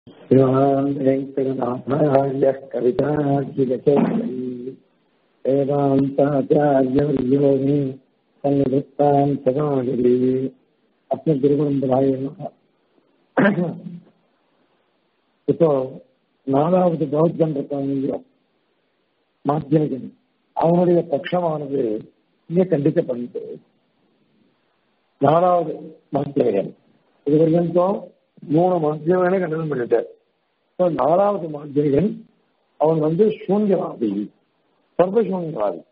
वेङ्कटनाथार्यः कवितार्जितकेसरी वेदान्ताचार्यवर्यो मे सन्निधत्तान् सदागिरि அஸ்மத்குருபரம்பராய இப்போ நாலாவது பௌத்தன் இருக்காங்க மாத்தியமிகன் அவனுடைய பட்சமானது இங்க கண்டிக்கப்படுது நாலாவது மாத்தியமிகன் இது வரைக்கும் மூணு மாத்தியமனை கண்டனம் பண்ணிட்டார் இப்போ நாலாவது மாத்தியமிகன் அவன் வந்து சூன்யவாதி சர்வசூன்யவாதி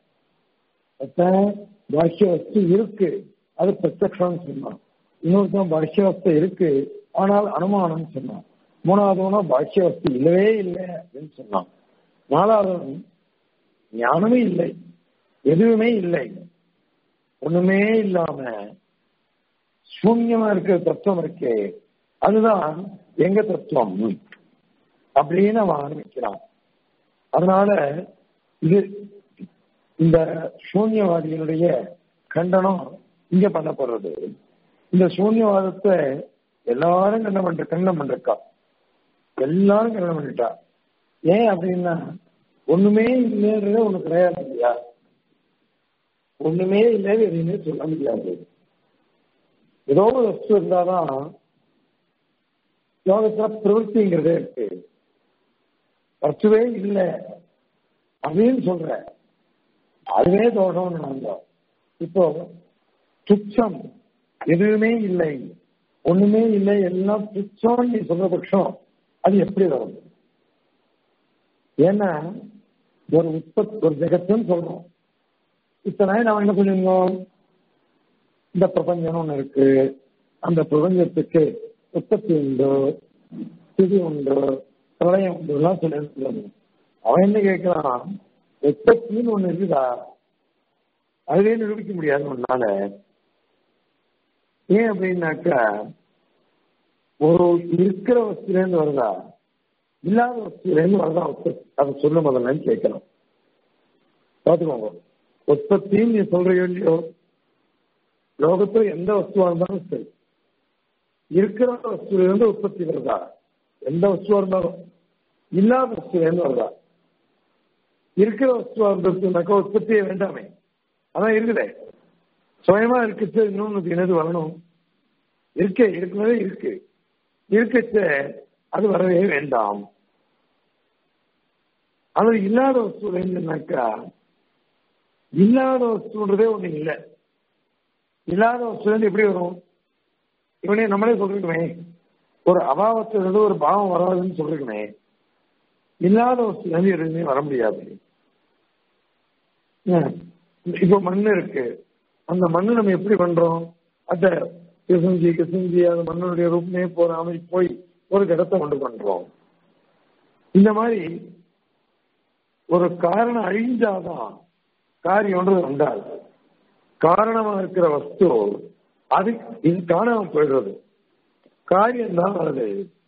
பாஷ்ய வஸ்து இருக்கு அது பிரத்யக்ஷம்னு சொன்னான் இன்னொருத்தன் பாஷ்யவஸ்தை இருக்கு ஆனால் அனுமானம் சொன்னான் மூணாவதுனா பாஷ்யவஸ்து இல்லவே இல்லை அப்படின்னு சொன்னான் நாலாவது ஞானமே இல்லை எதுவுமே இல்லை ஒண்ணுமே இல்லாம சூன்யமா இருக்கிற தத்துவம் இருக்கே அதுதான் எங்க தத்துவம் அப்படின்னு அவன் ஆரம்பிக்கிறான் அதனால இது இந்த சூன்யவாதிகளுடைய கண்டனம் இங்க பண்ணப்படுறது இந்த சூன்யவாதத்தை எல்லாரும் கண்டம் பண்ற கண்டம் பண்றக்கா எல்லாரும் கண்டம் பண்ணிட்டா ஏன் அப்படின்னா ஒண்ணுமே இல்லைன்றது ஒண்ணு கிடையாது இல்லையா ஒண்ணுமே இல்லைன்னு எதுவுமே சொல்ல முடியாது ஏதோ ஒரு வஸ்து இருந்தாதான் யோகத்துல பிரவൃத்திங்கிறதே இருக்கு வஸ்துவே இல்லை அப்படின்னு சொல்ற அதுவே தோஷம்னு வந்தோம் இப்போ துச்சம் எதுவுமே இல்லை ஒண்ணுமே இல்லை எல்லாம் துச்சம் நீ சொல்ற பட்சம் அது எப்படி வரும் ஏன்னா ஒரு உற்பத்தி ஒரு ஜெகத்துன்னு சொல்றோம் இத்தனை நாம என்ன சொல்லிருந்தோம் இந்த பிரபஞ்சம் ஒண்ணு இருக்கு அந்த பிரபஞ்சத்துக்கு உற்பத்தி உண்டு ஸ்திதி உண்டு பிரளயம் உண்டு எல்லாம் சொல்லி அவன் என்ன கேட்கிறான் உற்பத்தின்னு ஒண்ணு இருக்குதா அதுவே நிரூபிக்க முடியாது உன்னால ஏன் அப்படின்னாக்கா ஒரு இருக்கிற வஸ்துலேருந்து வருதா இல்லாத வஸ்துலேருந்து வருதா உற்பத்தி அதை சொல்ல முதல்லன்னு கேட்கணும் பார்த்துக்கோங்க உற்பத்தின்னு நீ சொல்றீங்க இல்லையோ லோகத்துல எந்த வஸ்துவா இருந்தாலும் சரி இருக்கிற வஸ்துலேருந்து உற்பத்தி வருதா எந்த வஸ்துவா இருந்தாலும் இல்லாத வஸ்துலேருந்து வருதா இருக்கிற வஸ்துவா இருந்ததுனாக்கா உற்பத்தியே வேண்டாமே அதான் இருக்குதே சுயமா இருக்குச்சு இன்னொன்னு என்னது வரணும் இருக்கே இருக்கிறதே இருக்கு இருக்குச்சு அது வரவே வேண்டாம் அது இல்லாத வஸ்து என்னன்னாக்கா இல்லாத வஸ்துன்றதே ஒண்ணு இல்லை இல்லாத வஸ்து எப்படி வரும் இவனே நம்மளே சொல்லிருக்கமே ஒரு அபாவத்திலிருந்து ஒரு பாவம் வராதுன்னு சொல்லிருக்கமே இல்லாத வஸ்து வந்து எதுவுமே வர முடியாது இப்ப மண் இருக்கு அந்த மண்ணு நம்ம எப்படி பண்றோம் அந்த கிசஞ்சி கிசஞ்சி அந்த மண்ணுடைய ரூபமே போறாம போய் ஒரு இடத்தை கொண்டு பண்றோம் இந்த மாதிரி ஒரு காரணம் அழிஞ்சாதான் காரியம்ன்றது உண்டாது காரணமா இருக்கிற வஸ்து அது இது காணாம போயிடுறது காரியம் தான் வருது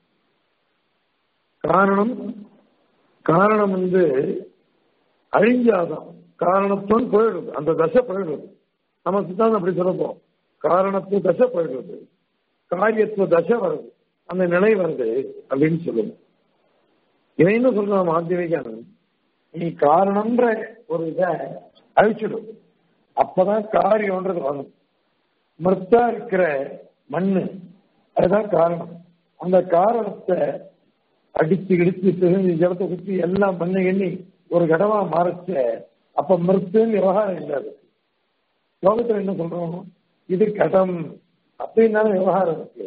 காரணம் காரணம் வந்து அழிஞ்சாதான் காரணத்தும் போயிடுது அந்த தசை போயிடுது நம்ம சித்தாந்தம் அப்படி சொல்லப்போம் காரணத்துவ தசை போயிடுறது காரியத்துவ தசை வருது அந்த நிலை வருது அப்படின்னு சொல்லுவோம் இவன் என்ன சொல்றான் மாத்தியமிகான் நீ காரணம்ன்ற ஒரு இதை அழிச்சிடும் அப்பதான் காரியம்ன்றது வரும் மிருத்தா இருக்கிற மண்ணு அதுதான் காரணம் அந்த காரணத்தை அடிச்சு இடிச்சு தெரிஞ்சு ஜலத்தை சுற்றி எல்லாம் மண்ணை எண்ணி ஒரு கடவா மாறச்ச அப்ப மிருத்துன்னு விவகாரம் இல்லாது லோகத்துல என்ன சொல்றோம் இது கடம் அப்படின்னு விவகாரம் இருக்கு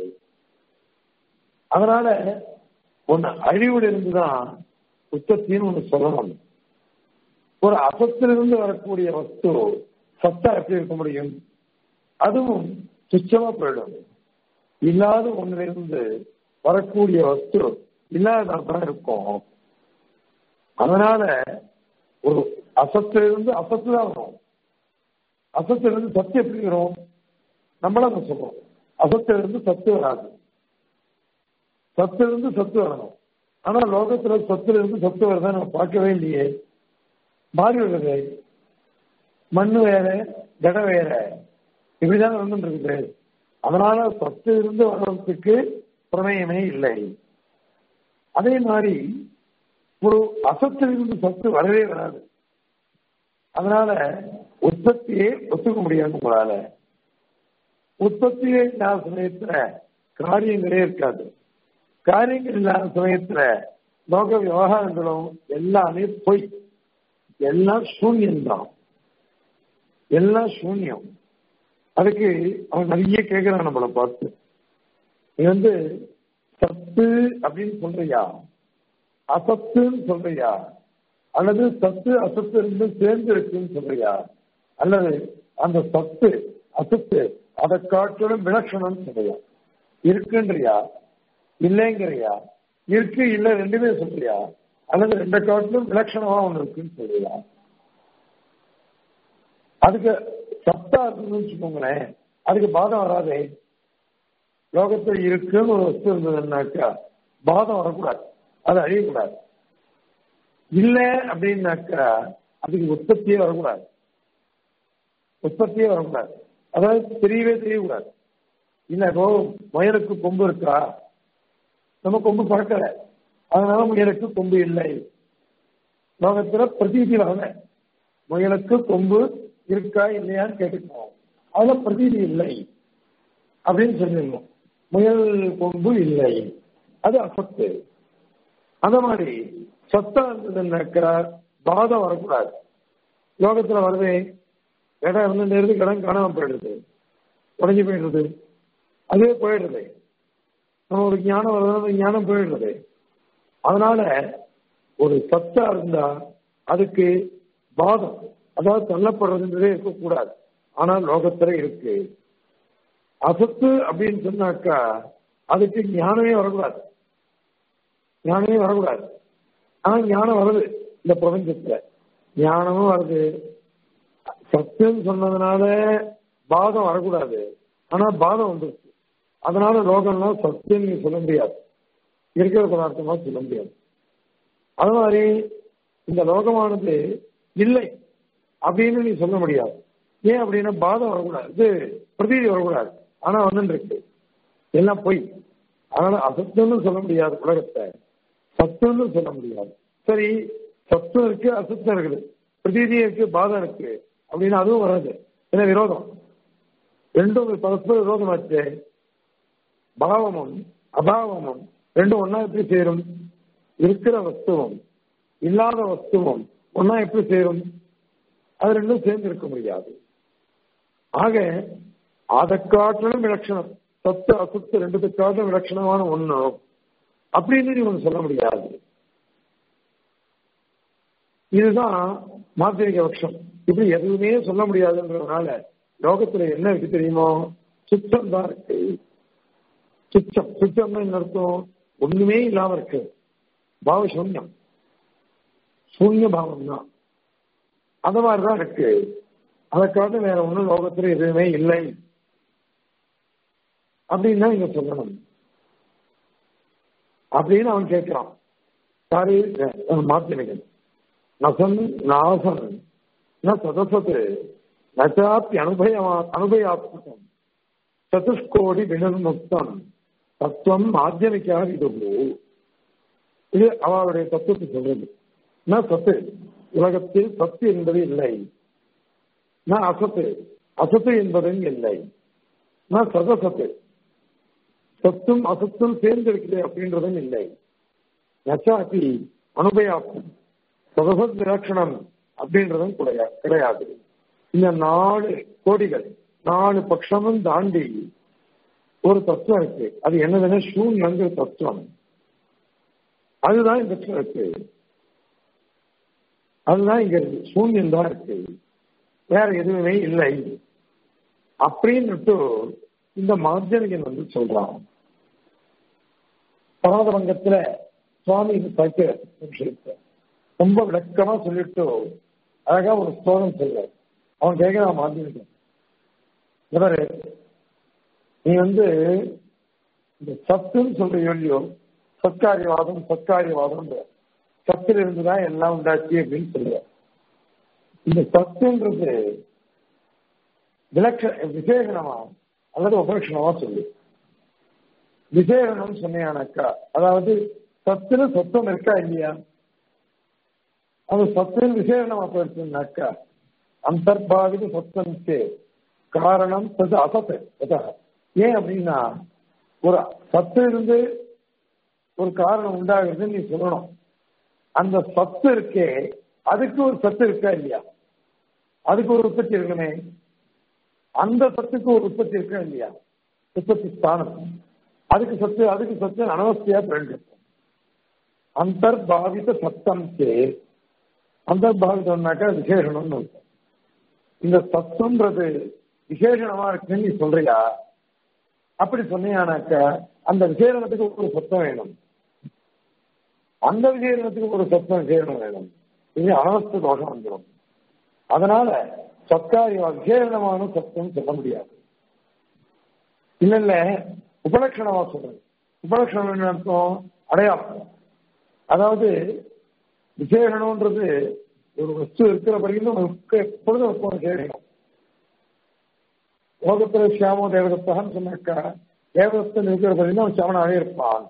அதனால ஒன்னு அழிவுல இருந்துதான் உற்பத்தின்னு ஒண்ணு சொல்லணும் ஒரு அசத்திலிருந்து வரக்கூடிய வஸ்து சத்தா எப்படி இருக்க முடியும் அதுவும் துச்சமா போயிடும் இல்லாத ஒண்ணுல இருந்து வரக்கூடிய வஸ்து இல்லாததான் இருக்கும் அதனால ஒரு அசத்திலிருந்து அசத்து தான் வரும் அசத்திலிருந்து சத்து எப்படி வரும் நம்மளும் அதை சொல்றோம் அசத்திலிருந்து சத்து வராது சத்திலிருந்து சத்து வரணும் ஆனா லோகத்துல சத்துல இருந்து சத்து வரத நம்ம பார்க்கவே இல்லையே மாறி வருது மண்ணு வேற கடம் வேற இப்படிதான் வந்துட்டு இருக்குது அதனால சத்து இருந்து வர்றதுக்கு பிரமேயமே இல்லை அதே மாதிரி ஒரு அசத்திலிருந்து சத்து வரவே வராது அதனால உற்பத்தியே ஒத்துக்க முடியாது உங்களால உற்பத்தியே இல்லாத சமயத்துல காரியங்களே இருக்காது காரியங்கள் இல்லாத சமயத்துல லோக விவகாரங்களும் எல்லாமே பொய் எல்லாம் சூன்யம்தான் எல்லாம் சூன்யம் அதுக்கு அவன் நிறைய கேட்கிறான் நம்மளை பார்த்து நீ வந்து சத்து அப்படின்னு சொல்றியா அசத்துன்னு சொல்றியா அல்லது சத்து அசத்து ரெண்டும் சேர்ந்து இருக்குன்னு சொல்றியா அல்லது அந்த சத்து அசத்து அதை காட்டிலும் விலட்சணம்னு சொல்றியா இருக்குன்றியா இல்லைங்கிறியா இருக்கு இல்ல ரெண்டுமே சொல்றியா அல்லது ரெண்டு காட்டிலும் விலட்சணமா ஒண்ணு இருக்குன்னு சொல்றியா அதுக்கு சத்தா இருக்குன்னு வச்சுக்கோங்களேன் அதுக்கு பாதம் வராதே லோகத்தில் இருக்குன்னு ஒரு வஸ்து இருந்ததுன்னாக்கா பாதம் வரக்கூடாது அது அழியக்கூடாது இல்ல அப்படின்னாக்கா அதுக்கு உற்பத்தியே வரக்கூடாது உற்பத்தியே வரக்கூடாது அதாவது தெரியவே தெரியக்கூடாது இல்ல இப்போ முயலுக்கு கொம்பு இருக்கா நம்ம கொம்பு பறக்கல அதனால முயலுக்கு கொம்பு இல்லை லோகத்துல பிரதீதி வரல முயலுக்கு கொம்பு இருக்கா இல்லையான்னு கேட்டுக்கணும் அதுல பிரதீதி இல்லை அப்படின்னு சொல்லிடணும் முயல் கொம்பு இல்லை அது அசத்து அந்த மாதிரி சத்தா இருந்ததுன்னாக்கா பாதம் வரக்கூடாது லோகத்துல வருவே இடம் இருந்துட்டு இருந்து இடம் காணாம போயிடுது உடஞ்சி போயிடுறது அதே போயிடுறது நம்ம ஒரு ஞானம் வருது ஞானம் போயிடுறது அதனால ஒரு சத்தா இருந்தா அதுக்கு பாதம் அதாவது தள்ளப்படுறதுன்றதே இருக்கக்கூடாது ஆனால் லோகத்துல இருக்கு அசத்து அப்படின்னு சொன்னாக்கா அதுக்கு ஞானமே வரக்கூடாது ஞானமே வரக்கூடாது ஆனா ஞானம் வருது இந்த பிரபஞ்சத்துல ஞானமும் வருது சத்துன்னு சொன்னதுனால பாதம் வரக்கூடாது ஆனா பாதம் வந்துருச்சு அதனால லோகம்லாம் சத்துன்னு நீ சொல்ல முடியாது இருக்கிற பதார்த்தமா சொல்ல முடியாது அது மாதிரி இந்த லோகமானது இல்லை அப்படின்னு நீ சொல்ல முடியாது ஏன் அப்படின்னா பாதம் வரக்கூடாது இது பிரதீதி வரக்கூடாது ஆனா வந்துட்டு இருக்கு எல்லாம் பொய் அதனால அசத்துன்னு சொல்ல முடியாது உலகத்தை சத்துன்னு சொல்ல முடியாது சரி சத்தம் இருக்கு அசத்தம் இருக்குது பிரதீதி இருக்கு பாதம் இருக்கு அப்படின்னு அதுவும் வராது ஏன்னா விரோதம் ரெண்டும் பரஸ்பர விரோதம் ஆச்சு பாவமும் அபாவமும் ரெண்டும் ஒன்னா எப்படி சேரும் இருக்கிற வஸ்துவும் இல்லாத வஸ்துவும் ஒன்னா எப்படி சேரும் அது ரெண்டும் சேர்ந்து இருக்க முடியாது ஆக அதை காட்டிலும் விலட்சணம் சத்து அசத்து ரெண்டுத்து காட்டிலும் விலட்சணமான ஒண்ணு அப்படின்னு நீ ஒண்ணு சொல்ல முடியாது இதுதான் மாத்திரிக பட்சம் இப்படி எதுவுமே சொல்ல முடியாதுன்றதுனால லோகத்துல என்ன இருக்கு தெரியுமோ சுத்தம் தான் இருக்கு சுத்தம் சுத்தம்னா என்ன அர்த்தம் ஒண்ணுமே இல்லாம இருக்கு பாவ சூன்யம் சூன்ய பாவம் தான் அந்த மாதிரிதான் இருக்கு அதை காட்டு வேற ஒண்ணும் லோகத்துல எதுவுமே இல்லை அப்படின்னு தான் இங்க சொல்லணும் அப்படின்னு அவன் கேட்கிறான் சாரி மாத்திரிகன் நசன் நாசன் ந சதசத்து நச்சாப்பி அனுபயமா அனுபயாத்மகம் சதுஷ்கோடி வினர்முக்தம் தத்துவம் மாத்தியமிக்காக இது இது அவளுடைய தத்துவத்தை சொல்றது ந சத்து உலகத்தில் சத்து என்பது இல்லை ந அசத்து அசத்து என்பதும் இல்லை ந சதசத்து சத்தும் அசத்தும் சேர்ந்திருக்குது அப்படின்றதும் இல்லை நச்சாப்பி அனுபயாக்கும் சதசத் விலட்சணம் அப்படின்றதும் கிடையாது இந்த நாலு கோடிகள் நாலு பட்சமும் தாண்டி ஒரு தத்துவம் இருக்கு அது என்னதுன்னா சூன்யங்கிற தத்துவம் அதுதான் இந்த இருக்கு அதுதான் இங்க சூன்யம் தான் இருக்கு வேற எதுவுமே இல்லை அப்படின்னுட்டு இந்த மாத்தியனிகன் வந்து சொல்றான் பராதரங்கத்துல சுவாமி சைக்கிய விஷயத்தை ரொம்ப விளக்கமா சொல்லிட்டு அழகா ஒரு ஸ்லோகம் சொல்றார் அவன் கேட்கிறான் மாத்தியனிகன் இவரு நீ வந்து இந்த சத்துன்னு சொல்ற இல்லையோ சத்காரியவாதம் சத்காரியவாதம் சத்துல இருந்துதான் எல்லாம் உண்டாச்சு அப்படின்னு சொல்லுவ இந்த சத்துன்றது விலட்ச விசேஷனமா அல்லது உபலட்சணமா சொல்லு விசேஷனம் சொன்னியானாக்கா அதாவது சத்துன்னு சொத்தம் இருக்கா இல்லையா அது சத்தின் விசேஷமா போயிடுச்சுனாக்கா அந்தர்பாவித சத்தனுக்கு காரணம் தது அசத்து அத ஏன் அப்படின்னா ஒரு சத்து இருந்து ஒரு காரணம் உண்டாகிறது நீ சொல்லணும் அந்த சத்து இருக்கே அதுக்கு ஒரு சத்து இருக்கா இல்லையா அதுக்கு ஒரு உற்பத்தி இருக்கணுமே அந்த சத்துக்கு ஒரு உற்பத்தி இருக்கா இல்லையா உற்பத்தி ஸ்தானம் அதுக்கு சத்து அதுக்கு சத்து அனவஸ்தையா பிரெண்டு அந்தர்பாவித சத்தம் சே அந்தர்பாவிதம்னாக்கா விசேஷணம்னு இருக்கும் இந்த சத்தம்ன்றது விசேஷணமா இருக்குன்னு நீ சொல்றியா அப்படி சொன்னியானாக்கா அந்த விசேஷணத்துக்கு ஒரு சத்தம் வேணும் அந்த விசேஷணத்துக்கு ஒரு சத்தம் விசேஷம் வேணும் இது அனவஸ்த தோஷம் வந்துடும் அதனால சத்காரி விசேஷமான சத்தம் சொல்ல முடியாது இல்ல இல்ல உபலட்சணமா சொல்றேன் உபலட்சணம் என்ன அர்த்தம் அடையாளம் அதாவது விசேஷணம்ன்றது ஒரு வஸ்து இருக்கிற வரைக்கும் எப்பொழுதும் இருக்கும் விசேஷம் லோகத்துல சியாமோ தேவதத்தான்னு சொன்னாக்கா தேவதத்தன் இருக்கிற வரைக்கும் அவன் சியாமனாவே இருப்பான்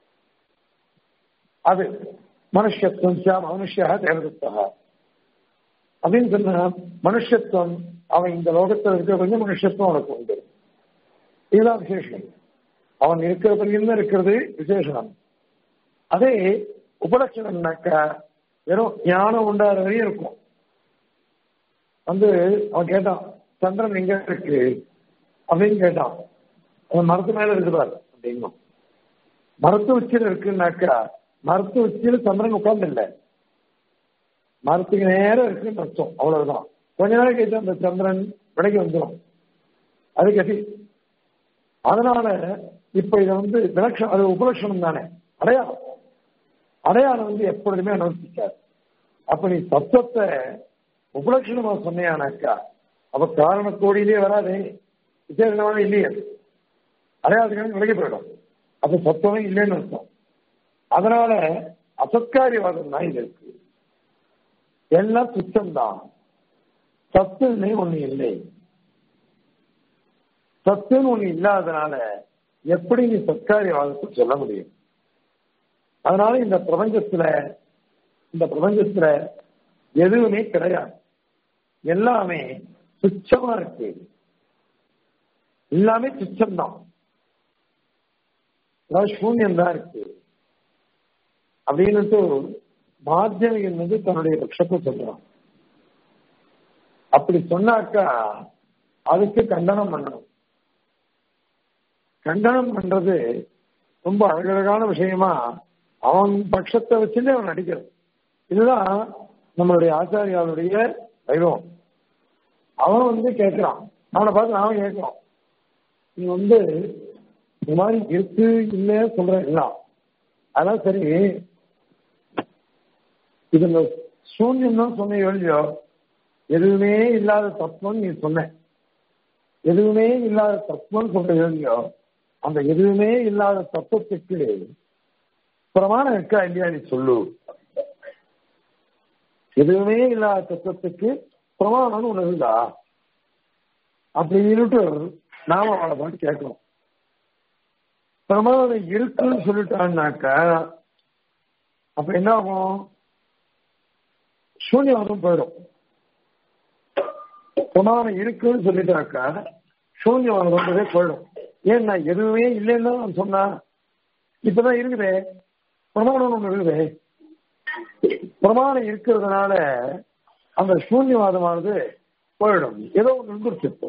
அது மனுஷத்துவம் சியாம மனுஷியா தேவதத்தா அப்படின்னு சொன்னா மனுஷத்துவம் அவன் இந்த லோகத்தில் இருக்கிற வரைக்கும் மனுஷத்துவம் அவனுக்கு உண்டு இதுதான் விசேஷம் அவன் இருக்கிற வரைக்கும் இருக்கிறது விசேஷம் அதே உபலட்சணம்னாக்கா வெறும் ஞானம் உண்டாத வரையும் இருக்கும் வந்து அவன் கேட்டான் சந்திரன் எங்க இருக்கு அப்படின்னு கேட்டான் அவன் மரத்து மேல இருக்குதார் அப்படின்னும் மரத்து உச்சியில் இருக்குன்னாக்கா மரத்து உச்சியில் சந்திரன் உட்கார்ந்து இல்லை மரத்துக்கு நேரம் இருக்குன்னு அர்த்தம் அவ்வளவுதான் கொஞ்ச நேரம் கழிச்சு அந்த சந்திரன் விலைக்கு வந்துடும் அது கட்டி அதனால இப்ப இதை வந்து விலட்சணம் அது உபலட்சணம் தானே அடையாளம் அடையாளம் வந்து எப்பொழுதுமே அனுமதிக்காது அப்ப நீ தத்துவத்தை உபலட்சணமா சொன்னியானாக்கா அப்ப காரண கோடியிலே வராதே விசேஷமான இல்லையே அடையாளத்துக்கு விலகி போயிடும் அப்ப சத்துவமே இல்லைன்னு அர்த்தம் அதனால அசத்காரியவாதம் தான் இது இருக்கு எல்லாம் துச்சம்தான் சத்துன்னு ஒண்ணு இல்லை சத்துன்னு ஒண்ணு இல்லாதனால எப்படி நீ சத்காரியவாதத்தை சொல்ல முடியும் அதனால இந்த பிரபஞ்சத்துல இந்த பிரபஞ்சத்துல எதுவுமே கிடையாது எல்லாமே துச்சமா இருக்கு எல்லாமே துச்சம்தான் அதாவது சூன்யம் தான் இருக்கு அப்படின்னுட்டு மாத்தியமிகன் வந்து தன்னுடைய பட்சத்தை சொல்றான் அப்படி சொன்னாக்கா அதுக்கு கண்டனம் பண்ணணும் கண்டனம் பண்றது ரொம்ப அழகழகான விஷயமா அவன் பட்சத்தை வச்சுட்டு அவன் நடிக்கிறது இதுதான் நம்மளுடைய ஆச்சாரியாளுடைய வைபவம் அவன் வந்து கேட்கிறான் அவனை பார்த்து நாம கேட்கிறோம் நீ வந்து இந்த மாதிரி இருக்கு இல்லை சொல்ற எல்லாம் அதான் சரி இது இந்த சூன்யம் தான் சொன்ன இல்லையோ எதுவுமே இல்லாத தத்துவம் நீ சொன்ன எதுவுமே இல்லாத தத்துவம் சொல்ற இல்லையோ அந்த எதுவுமே இல்லாத தத்துவத்துக்கு பிரமாணம் இருக்கா இல்லையா நீ சொல்லு எதுவுமே இல்லாத தத்துவத்துக்கு பிரமாணம்னு ஒண்ணு இருந்தா அப்படின்னுட்டு நாம அவளை பாட்டு கேட்கணும் பிரமாணம் இருக்குன்னு சொல்லிட்டான்னாக்கா அப்ப என்ன ஆகும் சூன்யவாதம் போயிடும் பிரமாணம் இருக்குன்னு சொல்லிட்டாக்கா சூன்யவாதம் வந்ததே போயிடும் ஏன்னா எதுவுமே இல்லைன்னு தான் சொன்னா இப்பதான் இருக்குதே பிரமாணம் ஒண்ணு இருக்குதே பிரமாணம் இருக்கிறதுனால அந்த சூன்யவாதமானது போயிடும் ஏதோ ஒன்று இருந்துருச்சு இப்போ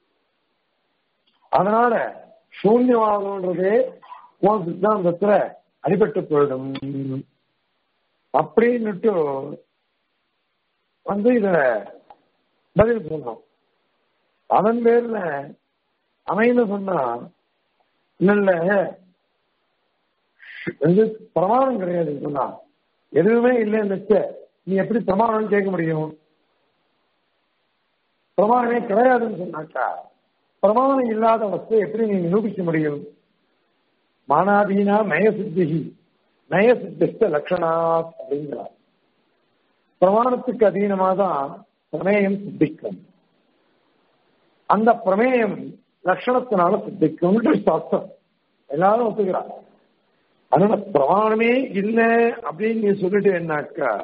அதனால சூன்யவாதம்ன்றதே உன் சித்தாந்தத்துல அடிபட்டு போயிடும் அப்படின்னுட்டு வந்து இத பதில் சொன்னோம் அதன் பேர்ல அமைந்து சொன்னா இல்ல இது பிரமாணம் கிடையாது சொன்னா எதுவுமே இல்லைன்னு வச்ச நீ எப்படி பிரமாணம் கேட்க முடியும் பிரமாணமே கிடையாதுன்னு சொன்னாக்கா பிரமாணம் இல்லாத வஸ்து எப்படி நீ நிரூபிக்க முடியும் மானாதீனா நய சித்தி நய சித்திஷ்ட லட்சணா அப்படிங்கிறார் பிரமாணத்துக்கு அதீனமாக தான் பிரமேயம் சித்திக்கும் அந்த பிரமேயம் லட்சணத்தினால சித்திக்கும் சாஸ்திரம் எல்லாரும் ஒத்துக்கிறார் அதனால பிரமாணமே இல்லை அப்படின்னு நீ சொல்லிட்டேன்னாக்கா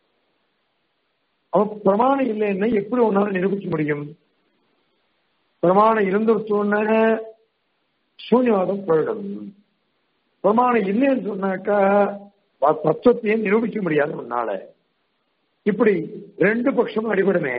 அவன் பிரமாணம் இல்லைன்னா எப்படி உன்னால நிரூபிக்க முடியும் பிரமாணம் இருந்துருச்சோன்னு சூன்யவாதம் போயிடும் பிரமாணம் இல்லைன்னு சொன்னாக்கா தத்துவத்தையே நிரூபிக்க முடியாது உன்னால இப்படி ரெண்டு பட்சமும் அடிபடுமே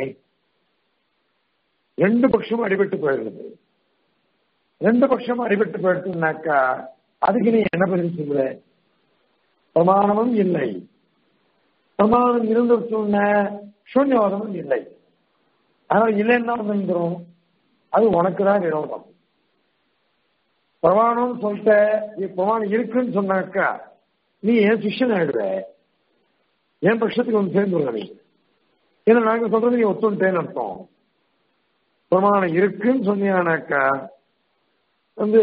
ரெண்டு பட்சமும் அடிபட்டு போயிடுது ரெண்டு பட்சமும் அடிபட்டு போயிடுச்சுனாக்கா அதுக்கு நீ என்ன பதில் சொல்ற பிரமாணமும் இல்லை பிரமாணம் இருந்துருச்சுன்ன சூன்யவாதமும் இல்லை அதனால இல்லைன்னா வந்துடும் அது உனக்கு தான் விரோதம் பிரமாணம் சொல்லிட்ட பிரமாணம் இருக்குன்னு சொன்னாக்கா நீ ஏன் சிஷ்யன் ஆயிடுவ என் பட்சத்துக்கு வந்து சேர்ந்துருவ நீ ஏன்னா நாங்க சொல்றது நீ ஒத்துட்டேன்னு அர்த்தம் பிரமாணம் இருக்குன்னு சொன்னீங்கன்னாக்கா வந்து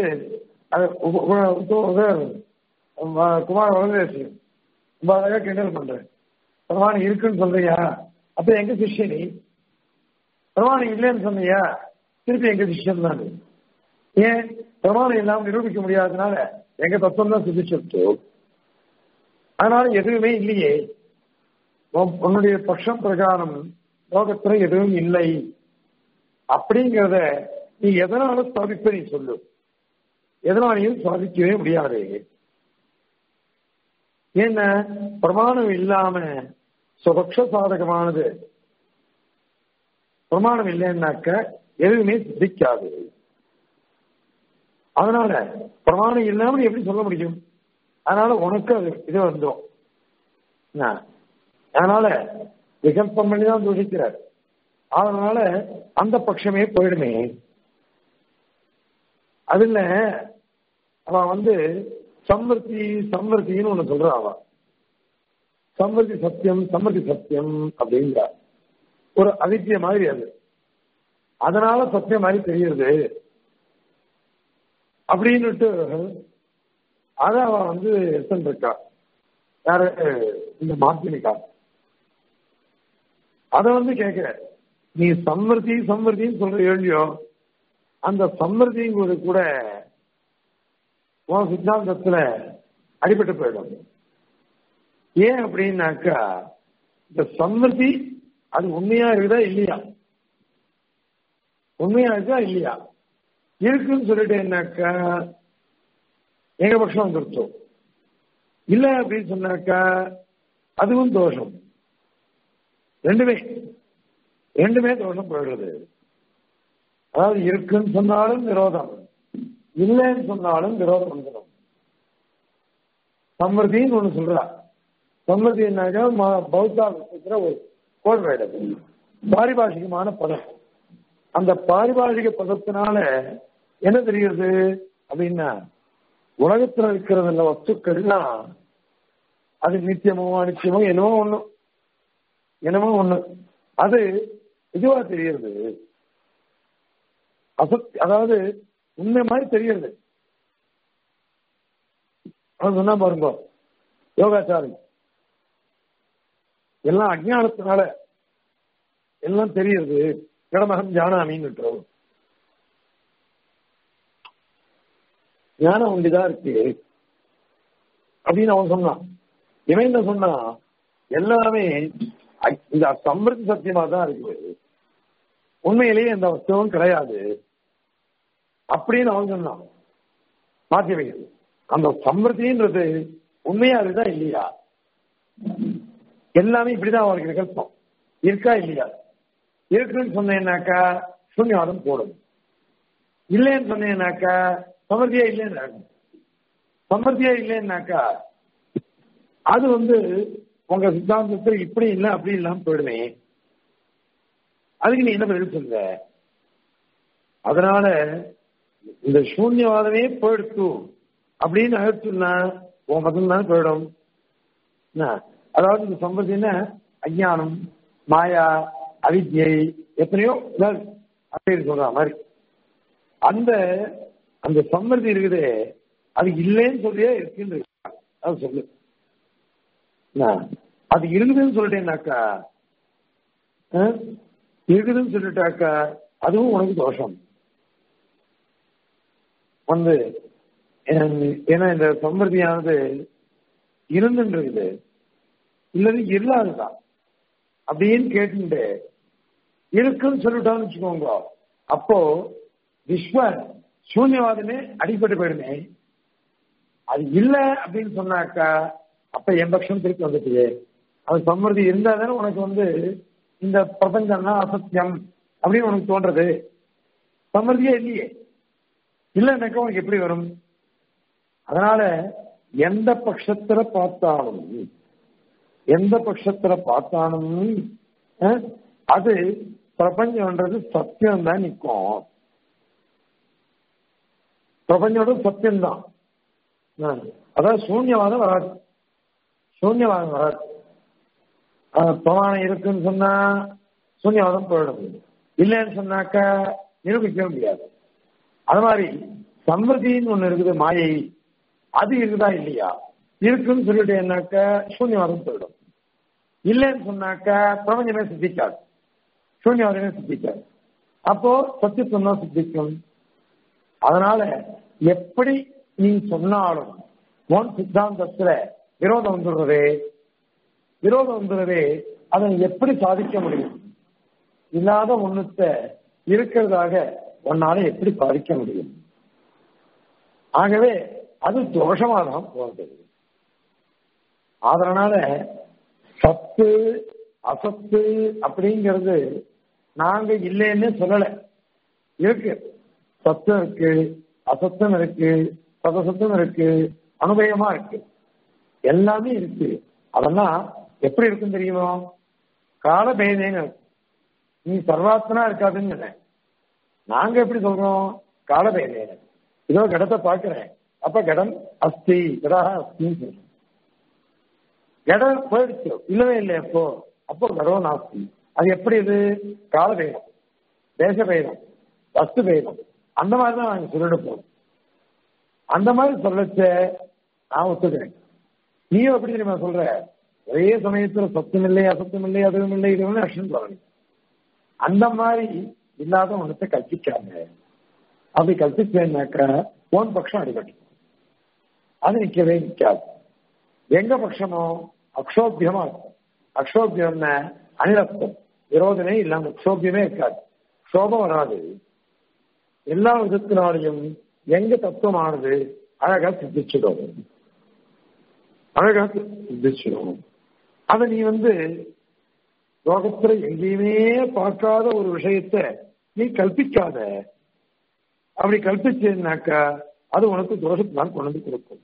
குமார் வளர்ந்து ரொம்ப அழகா கிண்டல் பண்றேன் பிரமாணம் இருக்குன்னு சொல்றியா அப்ப எங்க சிஷ்யன் நீ பிரமாணம் இல்லைன்னு சொன்னியா திருப்பி எங்க சிஷ்யன் தான் ஏன் பிரமாணம் இல்லாமல் நிரூபிக்க முடியாததுனால எங்க தத்துவம் தான் சிதிச்சுட்டு அதனால எதுவுமே இல்லையே உன்னுடைய பட்சம் பிரகாரம் லோகத்துல எதுவும் இல்லை அப்படிங்கிறத நீ எதனால ஸ்தாபிப்ப நீ சொல்லு எதனாலையும் சாதிக்கவே முடியாது என்ன பிரமாணம் இல்லாம சுபக்ஷ சாதகமானது பிரமாணம் இல்லைன்னாக்க எதுவுமே சித்திக்காது அதனால பிரமாணம் இல்லாம நீ எப்படி சொல்ல முடியும் அதனால உனக்கு அது இது வந்துடும் அதனால விகல்பம் பண்ணி தான் துடிக்கிறார் அதனால அந்த பட்சமே போயிடுமே அதுல அவன் வந்து சம்வர்த்தி சம்வர்த்தின்னு ஒண்ணு சொல்றான் அவன் சம்வர்த்தி சத்தியம் சம்வர்த்தி சத்தியம் அப்படிங்கிற ஒரு அதித்திய மாதிரி அது அதனால சத்தியம் மாதிரி தெரியுது அப்படின்னுட்டு அத அவன் வந்து எத்தன் இருக்கா யாரு இந்த மாத்தினிக்கா அத வந்து கேட்கிற நீ சம்வர்த்தி சம்வர்த்தின்னு சொல்ற இல்லையோ அந்த சம்வர்த்திங்கிறது கூட உன் சித்தாந்தத்துல அடிபட்டு போயிடும் ஏன் அப்படின்னாக்கா இந்த சம்வர்த்தி அது உண்மையா இருக்குதா இல்லையா உண்மையா இருக்கா இல்லையா இருக்குன்னு சொல்லிட்டேன்னாக்கா எங்க பட்சம் வந்துருச்சோம் இல்ல அப்படின்னு சொன்னாக்கா அதுவும் தோஷம் ரெண்டுமே ரெண்டுமே தோஷம் போயிடுறது அதாவது இருக்குன்னு சொன்னாலும் விரோதம் இல்லைன்னு சொன்னாலும் விரோதம் வந்துடும் சம்மர்த்தின்னு ஒண்ணு சொல்றா சம்மர்த்தினாக்கா பௌத்தா விஷயத்துல ஒரு கோட் வேடம் பாரிபாஷிகமான பதம் அந்த பாரிபாஷிக பதத்தினால என்ன தெரியுது அப்படின்னா உலகத்துல இருக்கிறது இந்த வஸ்துக்கள்லாம் அது நித்தியமோ அனித்தியமோ என்னமோ ஒண்ணு என்னமோ ஒண்ணு அது இதுவா தெரியுது அசத் அதாவது உண்மை மாதிரி தெரியுது அவன் சொன்னா பாருங்க யோகாச்சாரி எல்லாம் அஜானத்தினால எல்லாம் தெரியுது கடமகம் ஜானாமின்னு ஞானம் ஒண்டிதான் இருக்கு அப்படின்னு அவன் சொன்னான் இவன் என்ன சொன்னா எல்லாமே இந்த சம்பிரதி சத்தியமா தான் இருக்குது உண்மையிலேயே எந்த வஸ்துவும் கிடையாது அப்படின்னு அவன் சொன்னான் மாற்றி வைக்கிறது அந்த சம்பிரதின்றது உண்மையா இருக்குதா இல்லையா எல்லாமே இப்படிதான் அவருக்கு நிகழ்த்தம் இருக்கா இல்லையா இருக்குன்னு சொன்னேன்னாக்கா சூன்யவாதம் போடும் இல்லைன்னு சொன்னேன்னாக்கா சமர்த்தியா இல்லைன்னு சமர்த்தியா இல்லைன்னாக்கா அது வந்து உங்க சித்தாந்தத்தில் இப்படி இல்லை அப்படி இல்லாம போயிடுமே அதுக்கு நீ என்ன பதில் சொல்ற அதனால இந்த சூன்யவாதமே போயிடுத்து அப்படின்னு அழைச்சுன்னா உன் மதம் தான் போயிடும் அதாவது இந்த சம்பத்தின அஜானம் மாயா அவித்யை எத்தனையோ அப்படின்னு சொல்ற மாதிரி அந்த அந்த சம்மதி இருக்குதே அது இல்லைன்னு சொல்லியே இருக்குன்னு அது சொல்லு அது இருக்குதுன்னு சொல்லிட்டேன்னாக்கா இருக்குதுன்னு சொல்லிட்டாக்கா அதுவும் உனக்கு தோஷம் வந்து ஏன்னா இந்த சம்பிரதியானது இருந்துன்றது இல்லது இல்லாதுதான் அப்படின்னு கேட்டு இருக்குன்னு சொல்லிட்டோம்னு வச்சுக்கோங்க அப்போ விஸ்வ சூன்யவாதமே அடிபட்டு போயிடுமே அது இல்ல அப்படின்னு சொன்னாக்கா அப்ப என் பட்சம் திருப்பி வந்துட்டு அது சம்மதி இருந்தா தானே உனக்கு வந்து இந்த பிரபஞ்சம்னா அசத்தியம் அப்படின்னு உனக்கு தோன்றது சம்மதியே இல்லையே இல்லைன்னாக்கா உனக்கு எப்படி வரும் அதனால எந்த பட்சத்துல பார்த்தாலும் எந்த பட்சத்துல பார்த்தாலும் அது பிரபஞ்சம்ன்றது சத்தியம் தான் நிற்கும் பிரபஞ்சோட சத்தியம்தான் அதாவது சூன்யவாதம் வராது சூன்யவாதம் வராது பிரமாணம் இருக்குன்னு சொன்னா சூன்யவாதம் போயிடும் இல்லைன்னு சொன்னாக்கா நிரூபிக்க முடியாது அது மாதிரி சம்பிரதின்னு ஒண்ணு இருக்குது மாயை அது இருக்குதா இல்லையா இருக்குன்னு சொல்லிட்டு என்னாக்க சூன்யவாதம் போயிடும் இல்லைன்னு சொன்னாக்கா பிரபஞ்சமே சித்திக்காது சூன்யவாதமே சித்திக்காது அப்போ சத்தியத்துவம் தான் சித்திக்கும் அதனால எப்படி நீ சொன்னாலும் உன் சித்தாந்தத்துல விரோதம் வந்துடுறதே விரோதம் வந்துடுறதே அதை எப்படி சாதிக்க முடியும் இல்லாத ஒண்ணுத்த இருக்கிறதாக உன்னால எப்படி சாதிக்க முடியும் ஆகவே அது தோஷமா தான் போகிறது அதனால சத்து அசத்து அப்படிங்கிறது நாங்க இல்லைன்னு சொல்லல இருக்கு சத்தம் இருக்கு அசத்தம் இருக்கு சதசத்தம் இருக்கு அனுபவமா இருக்கு எல்லாமே இருக்கு அதெல்லாம் எப்படி இருக்குன்னு தெரியுமோ காலபேதேன்னு நீ சர்வாத்மனா இருக்காதுன்னு சொன்னேன் நாங்க எப்படி சொல்றோம் காலபேதேன இதோ கடத்தை பாக்குறேன் அப்ப கடம் அஸ்தி கடாக அஸ்தின்னு சொல்றேன் கடம் போயிடுச்சு இல்லவே இல்லை எப்போ அப்போ கடவும் நாஸ்தி அது எப்படி இது காலபேதம் தேசபேதம் வஸ்து பேதம் அந்த மாதிரி தான் நாங்க சொல்லிட்டு போறோம் அந்த மாதிரி சொல்லச்ச நான் ஒத்துக்கிறேன் நீயும் எப்படி தெரியுமா சொல்ற ஒரே சமயத்துல சத்தம் இல்லை அசத்தம் இல்லை அதுவும் இல்லை இதுவும் அக்ஷன் சொல்லணும் அந்த மாதிரி இல்லாத ஒன்றத்தை கற்பிக்காங்க அப்படி கற்பிச்சேன்னாக்கா போன் பட்சம் அடிபட்டு அது நிக்கவே நிக்காது எங்க பட்சமோ அக்ஷோபியமா இருக்கும் அக்ஷோபியம்னா அனிரத்தம் விரோதமே இல்லாம அக்ஷோபியமே இருக்காது சோபம் வராது எல்லா விதத்தினாலையும் எங்க தத்துவமானது அழகா சித்திச்சிடும் அழகா சித்திச்சிடும் அத நீ வந்து லோகத்துல எங்கேயுமே பார்க்காத ஒரு விஷயத்த நீ கல்பிக்காத அப்படி கல்பிச்சேன்னாக்கா அது உனக்கு தோஷத்தை தான் கொண்டு வந்து கொடுக்கும்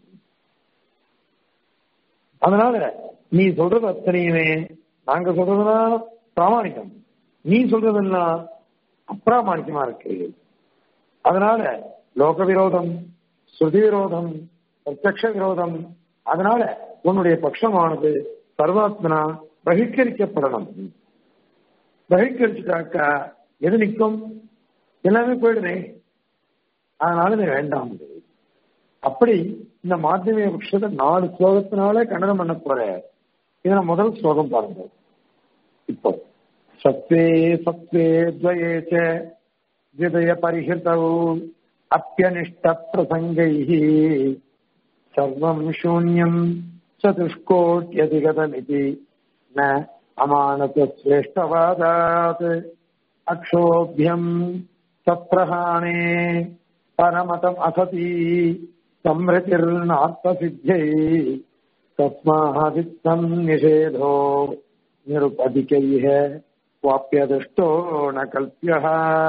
அதனால நீ சொல்றது அத்தனையுமே நாங்க சொல்றதுதான் பிராமணிக்கம் நீ சொல்றதெல்லாம் அப்பிராமணிக்கமா இருக்கு அதனால லோக விரோதம் ஸ்ருதி விரோதம் பிரத்யக்ஷ விரோதம் அதனால உன்னுடைய பட்சமானது சர்வாத்மனா பகிஷ்கரிக்கப்படணும் பகிஷ்கரிச்சுட்டாக்கா எது நிற்கும் எல்லாமே போயிடுமே அதனால நீ வேண்டாம் அப்படி இந்த மாத்தியமிக பட்சத்தை நாலு ஸ்லோகத்தினால கண்டனம் பண்ண போற இதுல முதல் ஸ்லோகம் பாருங்க இப்போ சத்வே சத்வே துவயே விதய பரிஹிதௌ அப்பியனிஷ்ட பிரசங்கைः சர்வம் சூன்யம் சதுஷ்கோட்யதிகதமிதி ந அமானதஸ்வேஷ்டவாதாத் அக்ஷோபியம் சத்ரஹானே பரமதம் அசதி சம்ரதிர்நார்த்தசித்தியை தஸ்மாதித்தம் நிஷேதோ நிருபதிகைः वाप्यदृष्टो न कल्प्यः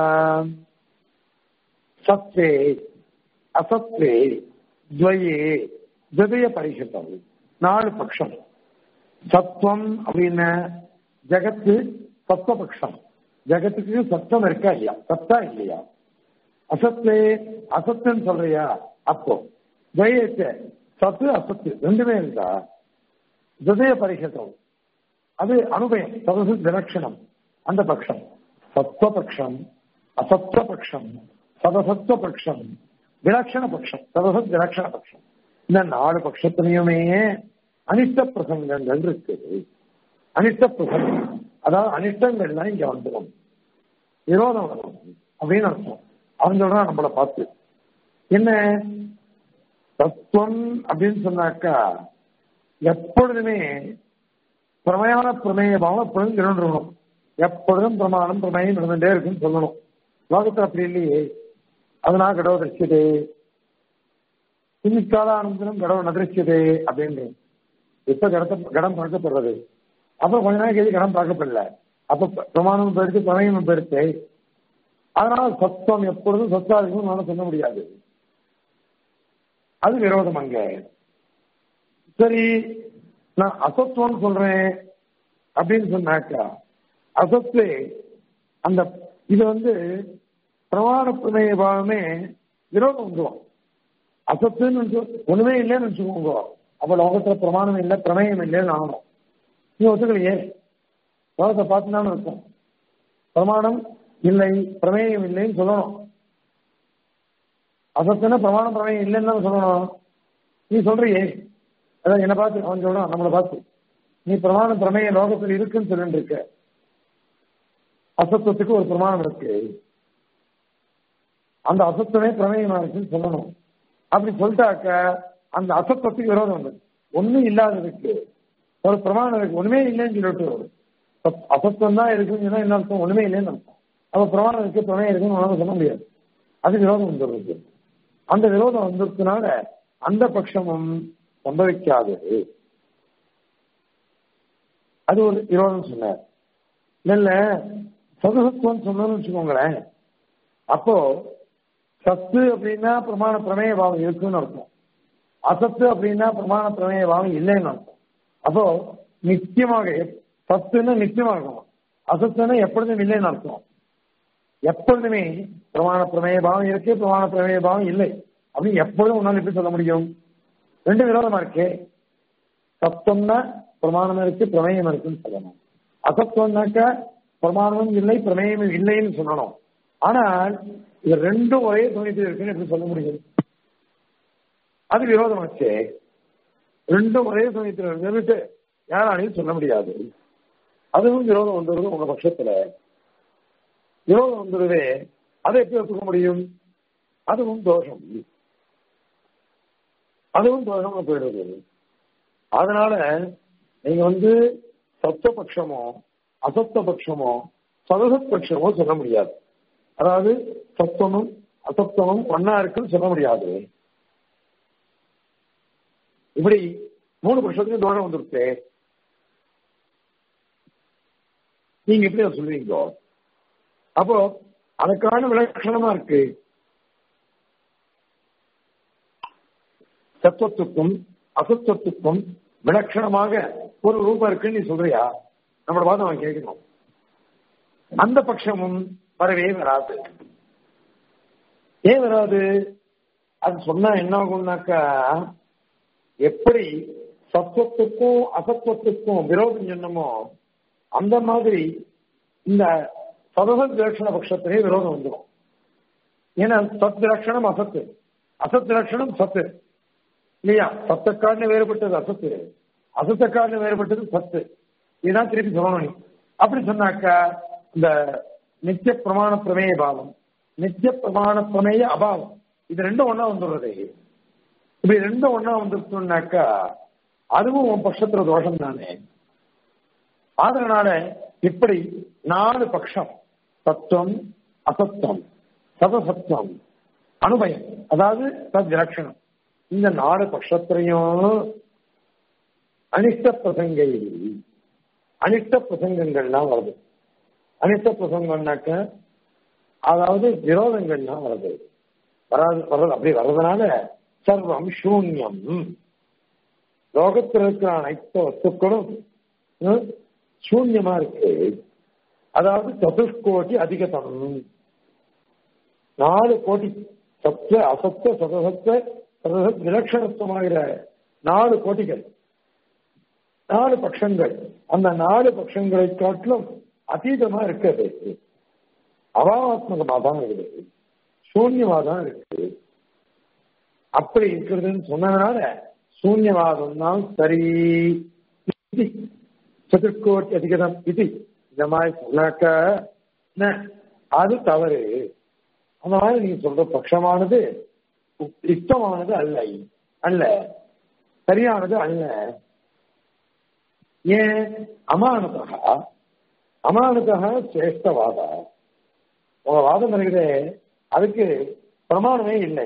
सत्त्वे असत्त्वे द्वये द्वितीय பரிசுத்தம் நாலு பட்சம் சத்துவம் அப்படின்னு ஜகத்து சத்துவ பட்சம் ஜகத்துக்கு சத்தம் இருக்கா இல்லையா சத்தா இல்லையா அசத்து அசத்துன்னு சொல்றியா அப்போ துவயத்தை சத்து அசத்து ரெண்டுமே இருக்கா துதய பரிசுத்தம் அது அனுபயம் சதசு விலட்சணம் அந்த பட்சம் சத்வபக்ஷம் அசத்வபக்ஷம் சதசத்வ பட்சம் விலட்சண பட்சம் சதசத் விலட்சண பட்சம் இந்த நாலு பட்சத்திலையுமே அனிஷ்ட பிரசங்கங்கள் இருக்குது அனிஷ்ட பிரசங்கம் அதாவது அனிஷ்டங்கள் தான் இங்க வந்துடும் விரோதம் வரும் அப்படின்னு அர்த்தம் அவன் சொல்றான் நம்மளை பார்த்து என்ன தத்துவம் அப்படின்னு சொன்னாக்கா எப்பொழுதுமே பிரமயான பிரமேயமாக எப்பொழுதும் இருக்கணும் எப்பொழுதும் பிரமாணம் பிரமேயம் இருந்துட்டே இருக்குன்னு சொல்லணும் லோகத்தில் அப்படி இல்லையே அதனால் கடவுள் ரசிச்சதே இன்னிக்காலானந்தரம் கடவுள் நதிரிச்சதே அப்படின்றது இப்ப கடத்த கடம் பார்க்கப்படுறது அப்புறம் கொஞ்ச நாள் கழிச்சு கடம் பார்க்கப்படல அப்ப பிரமாணம் போயிடுச்சு பிரமேயம் போயிடுச்சு அதனால சத்துவம் எப்பொழுதும் சத்தா இருக்கும்னு சொல்ல முடியாது அது விரோதம் அங்க சரி நான் அசத்துவம் சொல்றேன் அப்படின்னு சொன்னாக்கா அசத்து அந்த இது வந்து பிரமாண பிரமேய பாவமே விரோதம் வந்துடும் அசத்துன்னு ஒண்ணுமே இல்லைன்னு வச்சுக்கோங்க அப்ப லோகத்துல பிரமாணம் இல்லை பிரமேயம் இல்லைன்னு ஆகணும் நீ ஒத்துக்கலையே லோகத்தை பார்த்துதானே இருக்கும் பிரமாணம் இல்லை பிரமேயம் இல்லைன்னு சொல்லணும் அசத்துனா பிரமாணம் பிரமேயம் இல்லைன்னு சொல்லணும் நீ சொல்றியே அதான் என்ன பார்த்து அவன் சொல்றான் நம்மளை பார்த்து நீ பிரமாணம் பிரமேய லோகத்தில் இருக்குன்னு சொல்லிட்டு இருக்க அசத்துவத்துக்கு ஒரு பிரமாணம் இருக்கு அந்த அசத்துவமே பிரமேயமா இருக்குன்னு சொல்லணும் அப்படி சொல்லிட்டாக்க அந்த அசத்துவத்துக்கு விரோதம் உண்டு ஒண்ணும் இல்லாததுக்கு ஒரு பிரமாணம் இருக்கு ஒண்ணுமே இல்லைன்னு சொல்லிட்டு அசத்துவம் தான் இருக்குன்னு சொன்னா என்ன அர்த்தம் ஒண்ணுமே இல்லைன்னு அர்த்தம் அப்ப பிரமாணம் இருக்கு பிரமேயம் இருக்குன்னு உணவு சொல்ல முடியாது அது விரோதம் வந்துடுறது அந்த விரோதம் வந்ததுனால அந்த பட்சமும் சம்பவிக்காதது அது ஒரு விரோதம் சொன்னார் இல்ல சதுசத்துவம் சொன்னோம்னு வச்சுக்கோங்களேன் அப்போ சத்து அப்படின்னா பிரமாண பிரமேய பாவம் இருக்குன்னு அர்த்தம் அசத்து அப்படின்னா பிரமாண பிரமேய பாவம் இல்லைன்னு அர்த்தம் அப்போ நிச்சயமாக சத்துன்னு நிச்சயமா இருக்கணும் அசத்துன்னு எப்பொழுதும் இல்லைன்னு அர்த்தம் எப்பொழுதுமே பிரமாண பிரமேய பாவம் இருக்கு பிரமாண பிரமேய பாவம் இல்லை அப்படின்னு எப்பொழுதும் உன்னால எப்படி சொல்ல முடியும் ரெண்டு விரோதமா இருக்கே சத்தம்னா பிரமாணம் இருக்கு பிரமேயம் இருக்குன்னு சொல்லணும் அசத்துவம்னாக்க பிரமாணமும் இல்லை பிரமேயமும் இல்லைன்னு சொல்லணும் ஆனால் இது ரெண்டும் ஒரே சமயத்தில் இருக்குன்னு எப்படி சொல்ல முடியும் அது விரோதமாச்சே ரெண்டும் ஒரே சமயத்தில் இருந்துட்டு யாராலையும் சொல்ல முடியாது அதுவும் விரோதம் வந்துடுது உங்க பட்சத்துல விரோதம் வந்துடுவே அதை எப்படி ஒத்துக்க முடியும் அதுவும் தோஷம் அதுவும் தோஷமா போயிடுது அதனால நீங்க வந்து சத்துவ பட்சமோ அசத்த பட்சமோ சதசத் பட்சமோ சொல்ல முடியாது அதாவது சத்துவமும் அசத்துவமும் ஒன்னா இருக்குன்னு சொல்ல முடியாது இப்படி மூணு பட்சத்துக்கு தோஷம் வந்துருச்சு நீங்க எப்படி அதை சொல்லுவீங்க அப்போ அதுக்கான விலட்சணமா இருக்கு சத்துவத்துக்கும் அசத்துவத்துக்கும் விலட்சணமாக ஒரு ரூபம் இருக்குன்னு நீ சொல்றியா நம்மளோட வாதம் அவன் கேட்கணும் அந்த பட்சமும் வரவே வராது ஏன் வராது அது சொன்னா என்ன ஆகும்னாக்கா எப்படி சத்துவத்துக்கும் அசத்துவத்துக்கும் விரோதம் சொன்னமோ அந்த மாதிரி இந்த சதசத் விலட்சண பட்சத்திலே விரோதம் வந்துடும் ஏன்னா சத் விலட்சணம் அசத்து அசத் விலட்சணம் சத்து இல்லையா சத்தக்காரனு வேறுபட்டது அசத்து அசத்தக்காரனு வேறுபட்டது சத்து இதுதான் திருப்பி சொல்லணும் நீ அப்படி சொன்னாக்கா இந்த நித்திய பிரமாண பிரமேய பாவம் நித்திய பிரமாண பிரமேய அபாவம் இது ரெண்டும் ஒன்னா வந்துடுறது இப்படி ரெண்டும் ஒன்னா வந்துருச்சுனாக்கா அதுவும் உன் பட்சத்துல தோஷம் தானே அதனால இப்படி நாலு பட்சம் சத்துவம் அசத்துவம் சதசத்துவம் அனுபயம் அதாவது தத் விலட்சணம் இந்த நாலு பட்சத்திலையும் அனிஷ்ட பிரசங்கை அனிஷ்ட பிரசங்கங்கள்லாம் வருது அனிஷ்ட பிரசங்கம்னாக்க அதாவது விரோதங்கள்லாம் வருது வராது வர்றது அப்படி வர்றதுனால சர்வம் சூன்யம் லோகத்தில் இருக்கிற அனைத்து வஸ்துக்களும் சூன்யமா இருக்கு அதாவது சதுஷ்கோட்டி அதிகதம் நாலு கோடி சத்த அசத்த சதசத்த சதசத் விலட்சணத்துவமாகிற நாலு கோட்டிகள் நாலு பட்சங்கள் அந்த நாலு பட்சங்களை காட்டிலும் அதீதமா இருக்கிறது அபாவாத்மகமா தான் இருக்குது சூன்யமா தான் இருக்குது அப்படி இருக்கிறதுன்னு சொன்னதுனால சூன்யவாதம் தான் சரி சதுர்கோட்டி அதிகதம் இது இந்த மாதிரி சொன்னாக்க அது தவறு அந்த மாதிரி நீங்க சொல்ற பட்சமானது யுக்தமானது அல்ல அல்ல சரியானது அல்ல ஏன் அமானதா அமானதா சிரேஷ்டவாத உங்க வாதம் இருக்குது அதுக்கு பிரமாணமே இல்லை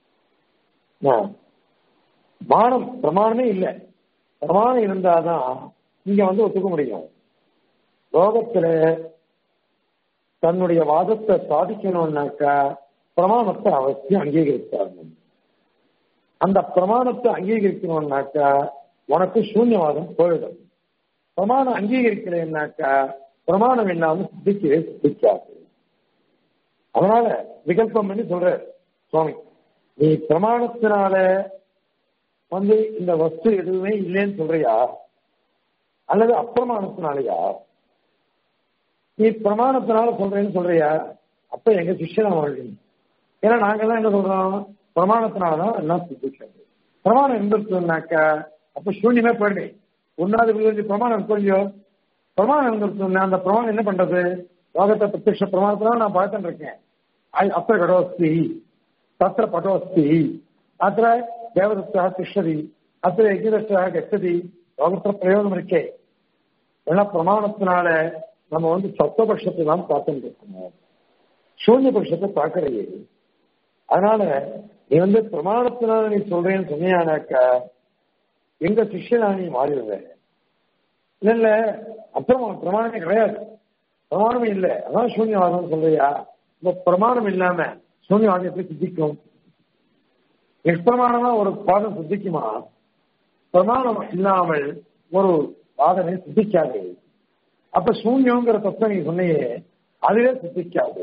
மானம் பிரமாணமே இல்லை பிரமாணம் இருந்தாதான் இங்க வந்து ஒத்துக்க முடியும் லோகத்துல தன்னுடைய வாதத்தை சாதிக்கணும்னாக்கா பிரமாணத்தை அவசியம் அங்கீகரித்தாங்க அந்த பிரமாணத்தை அங்கீகரிக்கணும்னாக்கா உனக்கு சூன்யவாதம் போயிடும் பிரமாணம் அங்கீகரிக்கலைன்னாக்கா பிரமாணம் இல்லாம சித்திக்கவே சித்திக்காது அதனால விகல்பம் பண்ணி சொல்ற சுவாமி நீ பிரமாணத்தினால வந்து இந்த வஸ்து எதுவுமே இல்லைன்னு சொல்றியா அல்லது அப்பிரமாணத்தினாலயா நீ பிரமாணத்தினால சொல்றேன்னு சொல்றியா அப்ப எங்க சிஷ்யனை வாழ்க்கை ஏன்னா நாங்க எல்லாம் என்ன சொல்றோம் பிரமாணத்தினாலதான் எல்லாம் சித்திக்கிறது பிரமாணம் இருந்துருச்சுனாக்கா அப்ப சூன்யமே போயிடு ஒன்னாவது விழுந்து பிரமாணம் கொஞ்சம் பிரமாணம் இருந்துருச்சுன்னா அந்த பிரமாணம் என்ன பண்றது லோகத்தை பிரத்யக்ஷ பிரமாணத்தினால நான் பார்த்துட்டு இருக்கேன் அத்த கடோஸ்தி தத்திர பட்டோஸ்தி அத்த தேவதத்தா திஷ்டதி அத்த யஜ்யதத்தா கச்சதி லோகத்துல பிரயோகம் இருக்கே எல்லாம் பிரமாணத்தினால நம்ம வந்து சத்தபட்சத்தை தான் பார்த்துட்டு இருக்கணும் சூன்ய பட்சத்தை பார்க்கறையே அதனால நீ வந்து பிரமாணத்தினால நீ சொல்றேன்னு சொன்னியானாக்கா எங்க சிஷ்யனா நீ மாறிடுவ இல்ல இல்ல அப்புறம் பிரமாணமே கிடையாது பிரமாணமே இல்லை அதான் சூன்யவாதம் சொல்றியா இந்த பிரமாணம் இல்லாம சூன்யவாதம் எப்படி சித்திக்கும் நிஷ்பிரமாணமா ஒரு பாதம் சித்திக்குமா பிரமாணம் இல்லாமல் ஒரு வாதனை சித்திக்காது அப்ப சூன்யங்கிற தத்துவம் நீ சொன்னையே அதுவே சித்திக்காது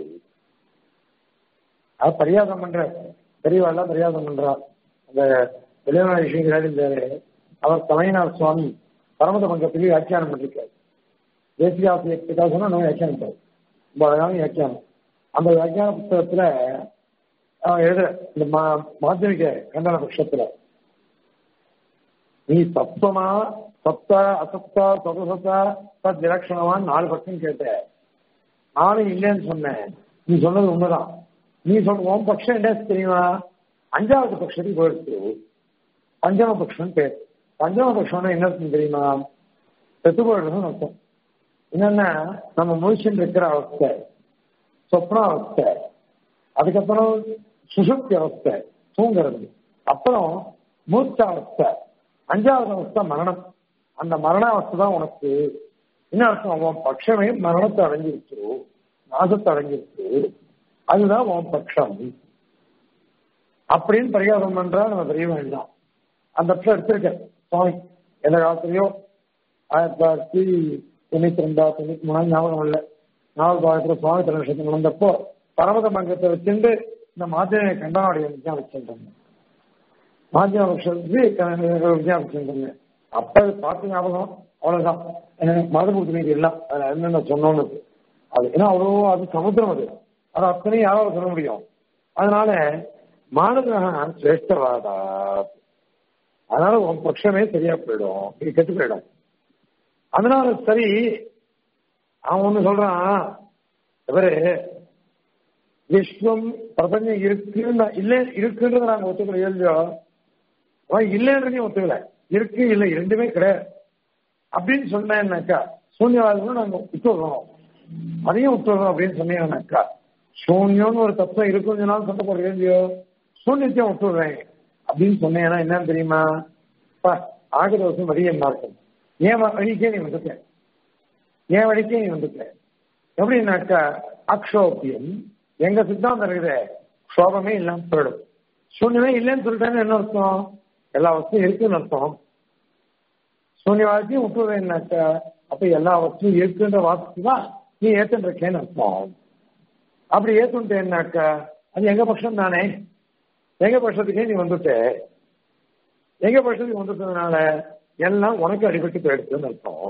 அது பரியாதம் பண்ற பெரியவாள்லாம் பரியாதம் பண்றா அந்த வெளிநாடு விஷயங்கிறாரு இந்த அவர் தமிழ்நாடு சுவாமி பரமத பங்கத்திலேயே வியாக்கியானம் பண்ணிருக்காரு தேசியாசிரியத்துக்காக சொன்னா நம்ம வியாக்கியானம் பண்ணாரு. ரொம்ப அழகான வியாக்கியானம் அந்த வியாக்கியான புத்தகத்துல அவன் எழுதுற இந்த மா- மாத்தியமிக கண்டன பட்சத்துல நீ தத்துவமா சத்தா அசத்தா சதசத்தா தத் விலட்சணமான்னு நாலு பக்கம் கேட்ட நானும் இல்லைன்னு சொன்னேன் நீ சொன்னது உண்மைதான் நீ சொன்ன உன் பட்சம் என்ன தெரியுமா அஞ்சாவது பட்சத்துக்கு போயிடுச்சு பஞ்சம பட்சம் பேர் பஞ்சம பட்சம்னா என்ன அர்த்தம் தெரியுமா செத்து போயிடுறதுன்னு அர்த்தம் என்னன்னா நம்ம முழிச்சுட்டு இருக்கிற அவஸ்தை சொப்ன அவஸ்தை அதுக்கப்புறம் சுசுப்தி அவஸ்தை தூங்குறது அப்புறம் மூச்ச அவஸ்தை அஞ்சாவது அவஸ்தை மரணம் அந்த மரண அவஸ்தை தான் உனக்கு என்ன அர்த்தம் உன் பட்சமே மரணத்தை அடைஞ்சிருச்சு நாசத்தை அடைஞ்சிருச்சு அதுதான் உன் பட்சம் அப்படின்னு பரிகாரம் பண்றா நம்ம தெரிய வேண்டாம் அந்த பட்சம் எடுத்திருக்கேன் சுவாமி எந்த காலத்துலயோ ஆயிரத்தி தொள்ளாயிரத்தி தொண்ணூத்தி ரெண்டா தொண்ணூத்தி மூணாவது ஞாபகம் இல்லை நாவல் பாகத்துல சுவாமி திருநட்சத்திரம் நடந்தப்போ பரமத மங்கத்தை வச்சுட்டு இந்த மாத்திரை கண்டனாவுடைய விஜயம் வச்சுருந்தாங்க மாத்தியம பட்சத்துக்கு விஜயம் வச்சுருந்தாங்க அப்ப அது பார்த்து ஞாபகம் அவ்வளவுதான் மதபூர்த்தி மீதி எல்லாம் அதுல என்னென்ன சொன்னோன்னு இருக்கு. அது ஏன்னா அவ்வளோ அது சமுத்திரம் அது அது அத்தனையும் யாராவது சொல்ல முடியும் அதனால மாணவர்கள் சிரேஷ்டவாதா அதனால உன் பட்சமே சரியா போயிடும் இது கெட்டு போயிடும் அதனால சரி அவன் ஒண்ணு சொல்றான் இவரு விஸ்வம் பிரபஞ்சம் இருக்குன்னு இல்ல இருக்குன்றத நாங்க ஒத்துக்கல இல்லையோ அவன் இல்லைன்றதையும் ஒத்துக்கல இருக்கு இல்லை இரண்டுமே கிடையாது அப்படின்னு சொன்னேன்னாக்கா சூன்யவாதம் நாங்க விட்டுடுறோம் அதையும் விட்டுடுறோம் அப்படின்னு சொன்னீங்கன்னாக்கா சூன்யம்னு ஒரு தத்துவம் இருக்குன்னு சொன்னாலும் சண்டை போடுறது இல்லையோ சூன்யத்தையும் விட்டுடுறேன் அப்படின்னு சொன்னீங்கன்னா என்னன்னு தெரியுமா பா, ஆகத வருஷம் வழி என்ன இருக்கும் ஏன் வ- வழிக்கே நீ வந்துட்ட என் வழிக்கே நீ வந்துட்ட எப்படின்னாக்கா அக்ஷோபியம் எங்க சித்தாந்தம் இருக்குது க்ஷோபமே இல்லாம போயிடும் சூன்யமே இல்லைன்னு சொல்லிட்டேன்னு என்ன அர்த்தம் எல்லா வஸ்துவும் இருக்குன்னு அர்த்தம் சூன்யவாதத்தையும் விட்டுருவேன்னாக்கா அப்ப எல்லா வஸ்துவும் இருக்குன்ற வார்த்தை தான் நீ ஏத்துன்னு இருக்கேன்னு அர்த்தம் அப்படி ஏத்துட்டேன்னாக்கா அது எங்க பட்சம் தானே எங்க பட்சத்துக்கே நீ வந்துட்ட எங்க பட்சத்துக்கு வந்துட்டதுனால எல்லாம் உனக்கு அடிபட்டு போயிடுச்சுன்னு அர்த்தம்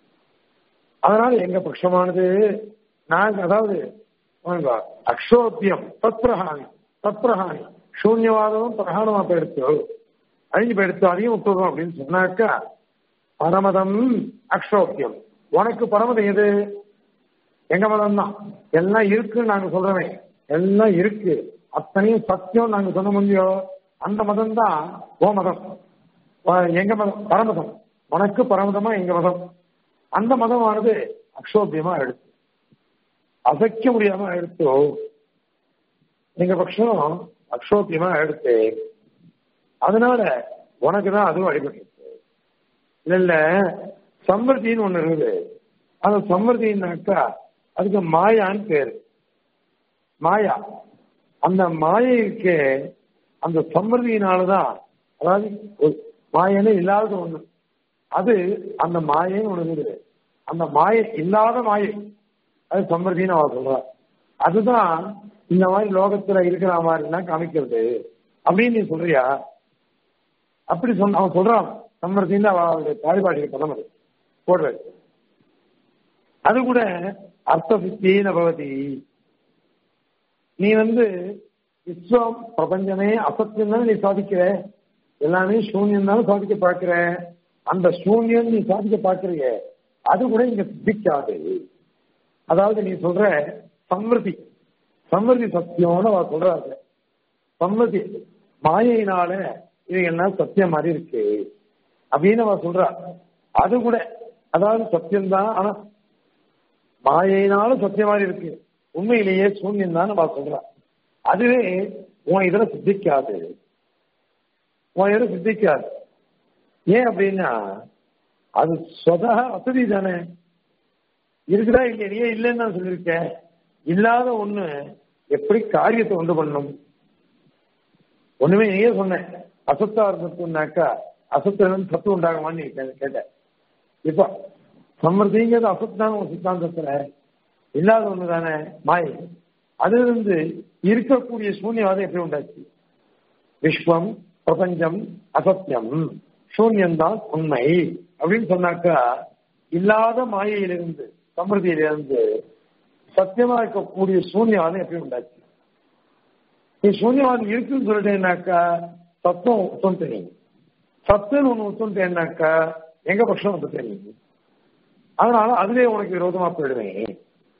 அதனால எங்க பட்சமானது நாங்க அதாவது வாங்க, அக்ஷோபியம் தத்பிரஹானி தத்பிரஹானி சூன்யவாதமும் பிரகாணமா போயிடுச்சு அழிஞ்சு போயிடுச்சு அதையும் விட்டுறோம் அப்படின்னு சொன்னாக்கா பரமதம் அக்ஷோபியம் உனக்கு பரமதம் எது எங்க மதம் தான் எல்லாம் இருக்குன்னு நாங்க சொல்றோமே எல்லாம் இருக்கு அத்தனையும் சத்தியம் நாங்க சொன்ன முடியும் அந்த மதம் தான் ஓ மதம் அஹ் எங்க மதம் பரமதம் உனக்கு பரமதமா எங்க மதம் அந்த மதமானது அக்ஷோபியமா எடுத்து அசைக்க முடியாம எடுத்தோ எங்க பட்சம் அக்ஷோபியமா எடுத்து அதனால உனக்கு தான் அதுவும் அடிபட்டு இல்ல இல்ல சம்பிரதின்னு ஒண்ணு இருக்குது அந்த சம்பிரதினாக்கா அதுக்கு மாயான்னு பேரு மாயா அந்த மாயைக்கு அந்த சம்பிரதியினாலதான் அதாவது ஒரு மாயனே இல்லாத ஒண்ணு அது அந்த மாயைன்னு ஒண்ணு இருக்குது அந்த மாயை இல்லாத மாயை அது சம்பிரதின்னு அவ சொல்றா அதுதான் இந்த மாதிரி லோகத்துல இருக்கிற மாதிரிலாம் காமிக்கிறது அப்படின்னு நீ சொல்றியா அப்படி சொன்ன அவன் சொல்றான் சம்பிரதின்னு அவளுடைய பாரிபாடிய பதம் அது போடுறது அது கூட அர்த்த சித்தின பவதி நீ வந்து விஸ்வம் பிரபஞ்சமே அசத்தியம் தானே நீ சாதிக்கிற எல்லாமே சூன்யம் தானே சாதிக்க பார்க்கிற அந்த சூன்யம் நீ சாதிக்க பார்க்கிறிய அது கூட இங்க சித்திக்காது அதாவது நீ சொல்ற சம்ருதி சம்ருதி சத்தியம்னு அவ சொல்றாங்க சம்ருதி மாயையினால இது என்ன சத்தியம் மாதிரி இருக்கு அப்படின்னு அவ சொல்றா அது கூட அதாவது சத்தியம்தான் ஆனா மாயையினால சத்தியம் மாதிரி இருக்கு உண்மையிலேயே சூன்யம் தான் அவ சொல்றா அதுவே உன் இதுல சித்திக்காது உன் இதுல சித்திக்காது ஏன் அப்படின்னா அது சொதா வசதி தானே இருக்குதா இல்லையா நீ இல்லைன்னு நான் சொல்லியிருக்கேன் இல்லாத ஒண்ணு எப்படி காரியத்தை உண்டு பண்ணும் ஒண்ணுமே நீயே சொன்னேன் அசத்தா இருந்ததுனாக்கா அசத்துல சத்து உண்டாகுமான்னு நீ கே- கேட்ட இப்ப சம்மர்த்திங்கிறது அசத்தான ஒரு சித்தாந்தத்துல இல்லாத ஒண்ணு தானே மாயை அதுல இருந்து இருக்கக்கூடிய சூன்யவாதம் எப்படி உண்டாச்சு விஸ்வம் பிரபஞ்சம் அசத்தியம் சூன்யம்தான் உண்மை அப்படின்னு சொன்னாக்கா இல்லாத மாயையிலிருந்து சமிருதியிலிருந்து சத்தியமா இருக்கக்கூடிய சூன்யவாதம் எப்படி உண்டாச்சு நீ சூன்யவாதம் இருக்குன்னு சொல்லிட்டேன்னாக்கா தத்துவம் ஒத்துண்டு நீ சத்துன்னு ஒண்ணு ஒத்துட்டேன்னாக்கா எங்க பட்சம் வந்து தெரியும் அதனால அதுவே உனக்கு விரோதமா போயிடுவேன்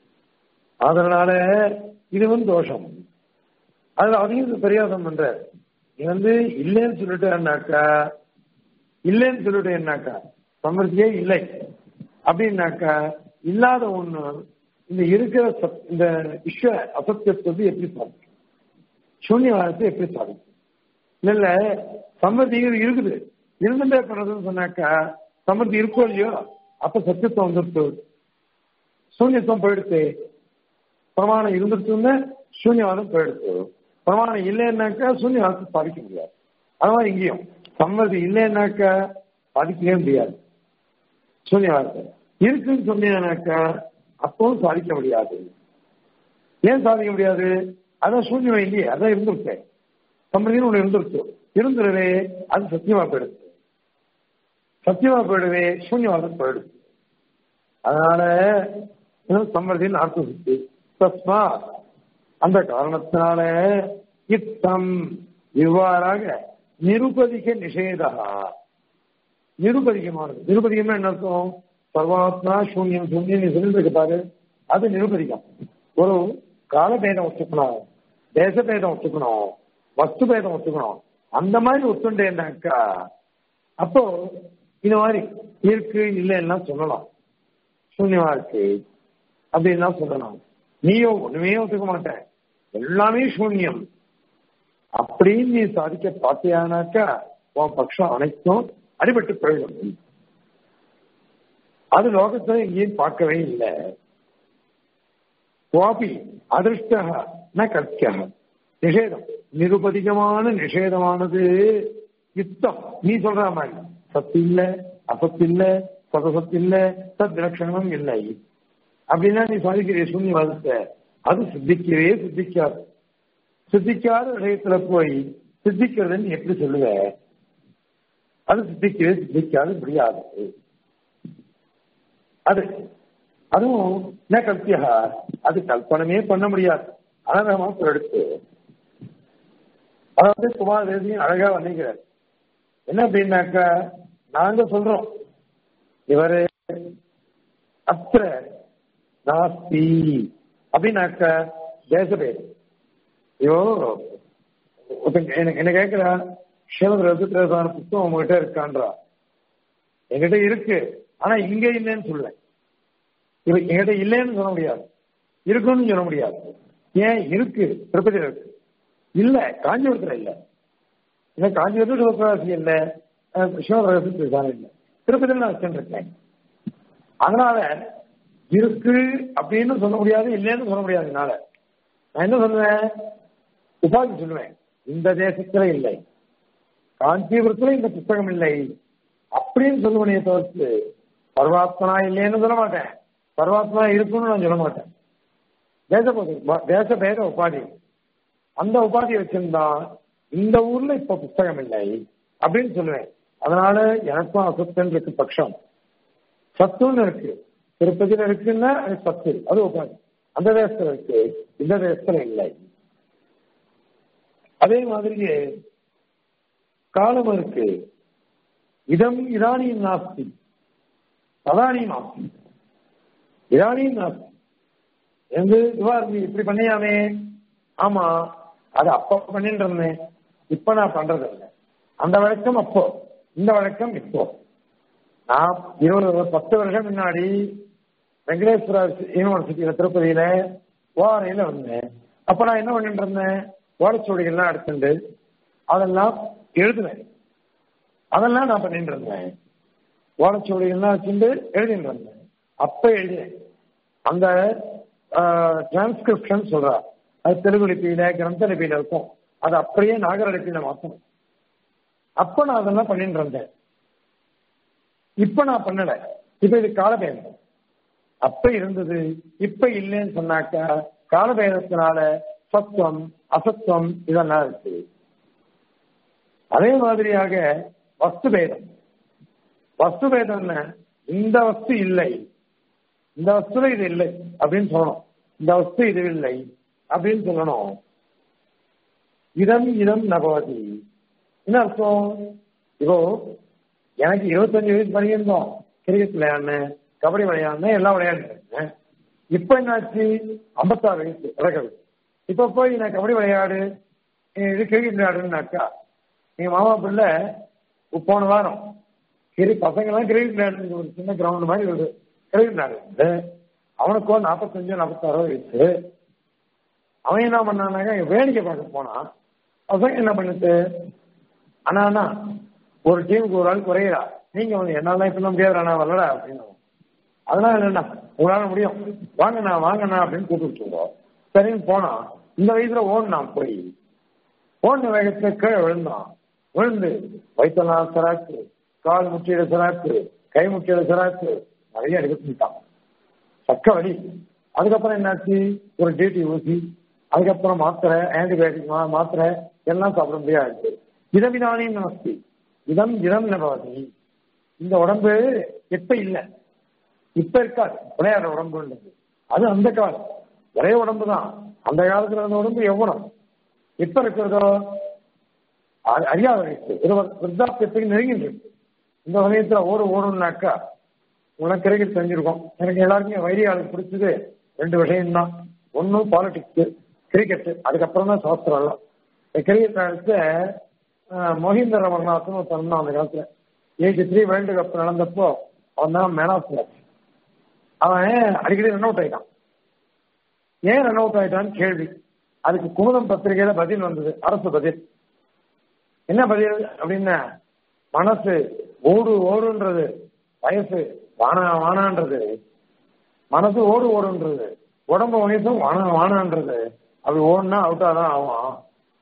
அதனால இது வந்து தோஷம் அது அதையும் பெரியாதம் பண்ற நீ வந்து இல்லைன்னு சொல்லிட்டேன்னாக்கா இல்லைன்னு சொல்லிட்டேன்னாக்கா சமர்த்தியே இல்லை அப்படின்னாக்கா இல்லாத ஒண்ணு இந்த இருக்கிற சத்- இந்த விஸ்வ அசத்தியத்தை வந்து எப்படி சாதிக்கும் சூன்யவாதத்தை எப்படி சாதிக்கும் இல்ல இல்ல சம்மதி இருக்குது இருந்துட்டே பண்ணதுன்னு சொன்னாக்கா சம்மதி இருக்கோ இல்லையோ அப்ப சத்தியத்துவம் வந்துருச்சு சூன்யத்துவம் போயிடுச்சு பிரமாணம் இருந்துருச்சுன்னு சூன்யவாதம் போயிடுச்சு பிரமாணம் இல்லைன்னாக்கா சூன்யவாதத்தை சாதிக்க முடியாது அது மாதிரி இங்கேயும் சம்மதி இல்லைன்னாக்கா சாதிக்கவே முடியாது சூன்யவாதத்தை இருக்குன்னு சொன்னீங்கன்னாக்கா அப்பவும் சாதிக்க முடியாது ஏன் சாதிக்க முடியாது அதான் சூன்யம் இல்லையே அதான் இருந்திருக்கேன் சம்மதின்னு ஒண்ணு இருந்துருச்சு இருந்துருவே அது சத்தியமா போயிடுச்சு சத்தியமா போயிடுவே சூன்யவாதம் போயிடுச்சு அதனால சம்மதின்னு அர்த்தம் சுத்தி தஸ்மா அந்த காரணத்தினால இத்தம் இவ்வாறாக நிருபதிக்க நிஷேதா நிருபதிகமானது நிருபதிகம்னா என்ன அர்த்தம் சர்வாத்மா சூன்யம் சூன்யம் நீ சொல்லிட்டு பாரு அது நிருபதிகம் ஒரு காலபேதம் ஒத்துக்கணும் தேசபேதம் ஒத்துக்கணும் வஸ்து பேதம் ஒத்துக்கணும் அந்த மாதிரி ஒத்துண்டேன்னாக்கா அப்போ இந்த மாதிரி இருக்கு இல்லைன்னா சொல்லலாம் சூன்யமா இருக்கு அப்படின்லாம் சொல்லலாம் நீயோ ஒண்ணுமே ஒத்துக்க மாட்டேன் எல்லாமே சூன்யம் அப்படின்னு நீ சாதிக்க பார்த்தியானாக்கா உன் பட்சம் அனைத்தும் அடிபட்டு போயிடும் அது லோகத்துல எங்கேயும் பார்க்கவே இல்லை கோபி அதிருஷ்ட ந கத்திய நிஷேதம் நிருபதிகமான நிஷேதமானது யுத்தம் நீ சொல்ற மாதிரி சத்து இல்ல அசத்து இல்ல சதசத்து இல்ல சத் லட்சணம் இல்லை அப்படின்னா நீ சாதிக்கிற சூன்யவாதத்தை அது சித்திக்கவே சித்திக்காது சித்திக்காத விஷயத்துல போய் சித்திக்கிறதுன்னு எப்படி சொல்லுவ அது சித்திக்கவே சித்திக்காது முடியாது அது அதுவும் என்ன கல்பியா அது கல்பனமே பண்ண முடியாது அனதமா எடுத்து அதாவது குமார தேசியும் அழகா வர்ணிக்கிறார் என்ன அப்படின்னாக்கா நாங்க சொல்றோம் இவரு அத்த நாஸ்தி அப்படின்னாக்கா தேசபேதம் ஐயோ ஒருத்தன் என்ன என்ன கேட்கிறா சிவகிரகத்துக்கான புத்தகம் உங்ககிட்ட இருக்கான்றா என்கிட்ட இருக்கு ஆனா இங்க இல்லைன்னு சொல்லுவேன் இவ என்கிட்ட இல்லைன்னு சொல்ல முடியாது இருக்குன்னு சொல்ல முடியாது ஏன் இருக்கு திருப்பதியில இருக்கு இல்ல காஞ்சிபுரத்துல இல்ல இல்ல காஞ்சிபுரத்துல சிவபிரகாசி இல்ல அஹ் சிவபிரகாசத்துக்கு தானே இல்ல திருப்பதியில நான் வச்சுருக்கேன் அதனால இருக்கு அப்படின்னு சொல்ல முடியாது இல்லைன்னு சொல்ல முடியாது என்னால நான் என்ன சொல்லுவேன் உபாதி சொல்லுவேன் இந்த தேசத்துல இல்லை காஞ்சிபுரத்துல இந்த புத்தகம் இல்லை அப்படின்னு சொல்லுவனே தவிர்த்து பரமாத்மனா இல்லைன்னு சொல்ல மாட்டேன் பரமாத்மா இருக்குன்னு நான் சொல்ல மாட்டேன் தேச பொது- தேச பேத உபாதி அந்த உபாதியை வச்சிருந்தா இந்த ஊர்ல இப்ப புத்தகம் இல்லை அப்படின்னு சொல்லுவேன் அதனால எனக்கும் அசத்துன்னு இருக்கு பட்சம் சத்துன்னு இருக்கு திருப்பதியில இருக்குன்னா அது சத்து அது உபாதி அந்த தேசத்துல இருக்கு இந்த தேசத்துல இல்லை அதே மாதிரியே காலம் இருக்கு இதம் இதானியும் நாஸ்தி ததானியும் நாஸ்தி இதானியும் நாஸ்தி எங்க இதுவா இருந்து இப்படி பண்ணியாமே ஆமா அது அப்ப பண்ணிட்டு இருந்தேன் இப்ப நான் பண்றது இல்லை அந்த வழக்கம் அப்போ இந்த வழக்கம் இப்போ நான் இருபது பத்து வருஷம் முன்னாடி வெங்கடேஸ்வரா யூனிவர்சிட்டியில திருப்பதியில ஓரையில வந்தேன் அப்ப நான் என்ன பண்ணிட்டு இருந்தேன் ஓலைச்சுவடிகள்லாம் எடுத்துட்டு அதெல்லாம் எழுதுனேன் அதெல்லாம் நான் பண்ணிட்டு இருந்தேன் ஓலைச்சுவடிகள்லாம் வச்சுட்டு எழுதிட்டு இருந்தேன் அப்ப எழுதினேன் அந்த டிரான்ஸ்கிரிப்ஷன் சொல்றா அது தெலுங்கு லிபியில கிரந்த லிபியில இருக்கும் அது அப்படியே நாகர லிபியில மாத்தணும் அப்ப நான் அதெல்லாம் பண்ணிட்டு இருந்தேன் இப்ப நான் பண்ணல இப்ப இது காலபேதம் அப்ப இருந்தது இப்ப இல்லைன்னு சொன்னாக்கா காலபேதத்தினால சத்துவம் அசத்துவம் இதெல்லாம் இருக்கு அதே மாதிரியாக வஸ்து பேதம் வஸ்து பேதம்னா இந்த வஸ்து இல்லை இந்த வஸ்துல இது இல்லை அப்படின்னு சொல்லணும் இந்த வஸ்து இது இல்லை அப்படின்னு சொல்லணும் இதம் இதம் நபவதி என்ன அர்த்தம் இப்போ எனக்கு இருபத்தஞ்சு வயசு பண்ணியிருந்தோம் கிரிக்கெட் விளையாடினேன் கபடி விளையாடினேன் எல்லாம் விளையாடுறேன் இப்ப என்னாச்சு ஐம்பத்தாறு வயசு இறக்குது இப்ப போய் நான் கபடி விளையாடு இது கிரிக்கெட் விளையாடுனாக்கா எங்க மாமா பிள்ளை போன வாரம் கிரி பசங்க எல்லாம் கிரிக்கெட் விளையாடுறது ஒரு சின்ன கிரவுண்ட் மாதிரி ஒரு கிரிக்கெட் விளையாடுறது அவனுக்கோ நாற்பத்தஞ்சு நாற்பத்தாறு வயசு அவன் என்ன பண்ணானாக்கா இங்க வேடிக்கை பார்க்க போனான் பசங்க என்ன பண்ணுது அண்ணா அண்ணா ஒரு டீமுக்கு ஒரு ஆள் குறையிறா நீங்க வந்து என்னால இப்ப முடியாது அண்ணா வரலடா அப்படின்னு அதெல்லாம் இல்லைண்ணா உங்களால முடியும் வாங்கண்ணா வாங்கண்ணா அப்படின்னு கூப்பிட்டு இருக்கோம் சரின்னு போனான் இந்த வயசுல ஓடினான் போய் ஓடின வேகத்துல கீழே விழுந்தான் விழுந்து வயிற்றெல்லாம் சராக்கு கால் முட்டியில சராக்கு கை முட்டியில சராக்கு நிறைய அடிபட்டுட்டான் சக்க வலி அதுக்கப்புறம் என்னாச்சு ஒரு டிடி ஊசி அதுக்கப்புறம் மாத்திரை ஆன்டிபயோட்டிக் மாத்திரை எல்லாம் சாப்பிட முடியாது இதமிதானியும் நமஸ்தி இதம் இதம் நபவதி இந்த உடம்பு எப்ப இல்ல இப்ப இருக்காது விளையாடுற உடம்புன்றது அது அந்த காலம் ஒரே உடம்பு தான் அந்த காலத்துல இருந்த உடம்பு எவ்வளவு இப்ப இருக்கிறதோ அ- அறியாத வயசு இருபது விருத்தாப்பியத்துக்கு நெருங்கிட்டு இருக்கு இந்த சமயத்துல ஓடு ஓடணும்னாக்கா உனக்கு கிரிக்கெட் தெரிஞ்சிருக்கும் எனக்கு எல்லாருக்குமே வைரியாளுக்கு பிடிச்சது ரெண்டு விஷயம்தான் ஒன்னும் பாலிடிக்ஸ் கிரிக்கெட் அதுக்கப்புறம் தான் சாஸ்திரம் எல்லாம் கிரிக்கெட் அடுத்து மொஹிந்தர் அமர்நாத்னு ஒருத்தன் இருந்தான் அந்த காலத்துல எயிட்டி த்ரீ வேர்ல்டு கப் நடந்தப்போ அவன் தான் மேன் ஆஃப் மேட்ச் அவன் அடிக்கடி ரன் அவுட் ஆயிட்டான் ஏன் ரன் அவுட் ஆயிட்டான்னு கேள்வி அதுக்கு குமுதம் பத்திரிகையில பதில் வந்தது அரசு பதில் என்ன பதில் அப்படின்னா மனசு ஓடு ஓடுன்றது வயசு வானா வானான்றது மனசு ஓடு ஓடுன்றது உடம்பு வயசும் வானா வானான்றது அப்படி ஓடுனா அவுட்டா தான் ஆகும்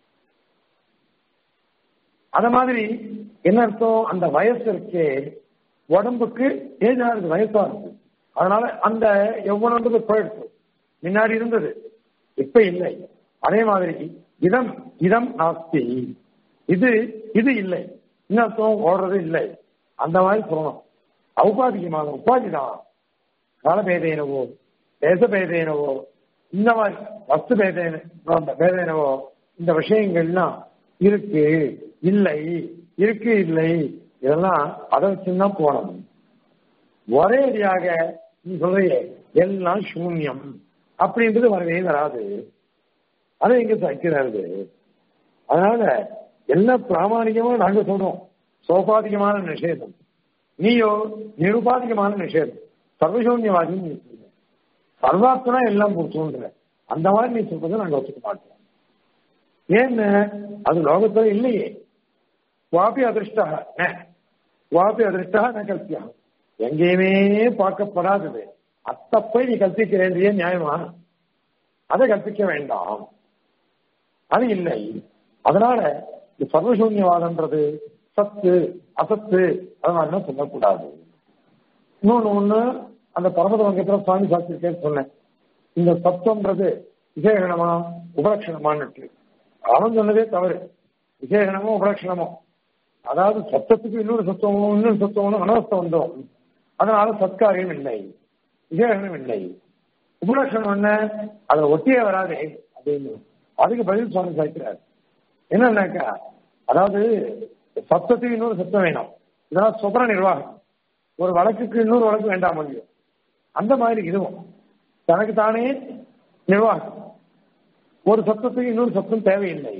அத மாதிரி என்ன அர்த்தம் அந்த வயசு இருக்கே உடம்புக்கு ஏஜ் ஆகுது வயசா இருக்கு அதனால அந்த எவ்வளவு போயிடுச்சு முன்னாடி இருந்தது இப்ப இல்லை அதே மாதிரி இதம் இதம் நாஸ்தி இது இது இல்லை என்ன அர்த்தம் ஓடுறது இல்லை அந்த மாதிரி சொல்லணும் ஔபாதிகமாக உபாதி தான் காலபேதேனவோ தேசபேதேனவோ இந்த மாதிரி வஸ்து பேதேன பேதேனவோ இந்த விஷயங்கள்லாம் இருக்கு இல்லை இருக்கு இல்லை இதெல்லாம் அதை வச்சுதான் போனோம் ஒரே அடியாக நீ சொல்றியே எல்லாம் சூன்யம் அப்படின்றது வரவே வராது அதை எங்க சக்கிறாரு அதனால என்ன பிராமணிகமா நாங்க சொல்றோம் சோபாதிகமான நிஷேதம் நீயோ நிருபாதிகமான நிஷேதம் சர்வசூன்யவாதி நீ சொல்ற சர்வாத்மனா எல்லாம் சொல்ற அந்த மாதிரி நீ சொல்றதை நாங்க ஒத்துக்க மாட்டோம் ஏன்னு அது லோகத்துல இல்லையே வாபி அதிர்ஷ்டா வாபி அதிர்ஷ்டா ந கல்பியா எங்கேயுமே பார்க்கப்படாதது அத்தப்பை நீ கல்பிக்கிறேன்றிய நியாயமா அதை கற்பிக்க வேண்டாம் அது இல்லை அதனால இந்த சர்வசூன்யவாதன்றது சத்து அசத்து அது மாதிரிலாம் சொல்லக்கூடாது இன்னொன்னு ஒண்ணு அந்த பரமத வங்கத்துல சுவாமி சாஸ்திரிக்கே சொன்னேன் இந்த சத்துவன்றது விசேகணமா உபலட்சணமான்னு அவன் சொன்னதே தவறு விசேகணமோ உபலட்சணமோ அதாவது சத்தத்துக்கு இன்னொரு சத்துவமோ இன்னொரு சத்துவமோ அனவஸ்தம் வந்தோம் அதனால சத்காரியம் இல்லை விசேகணம் இல்லை உபலட்சணம் என்ன அதை ஒட்டியே வராதே அப்படின்னு அதுக்கு பதில் சுவாமி சாய்க்கிறார் என்னன்னாக்கா அதாவது சத்தத்துக்கு இன்னொரு சத்தம் வேணும் இதெல்லாம் சுபர நிர்வாகம் ஒரு வழக்குக்கு இன்னொரு வழக்கு வேண்டாம் முடியும் அந்த மாதிரி இதுவும் தனக்கு தானே நிர்வாகம் ஒரு சத்தத்துக்கு இன்னொரு சத்தம் தேவையில்லை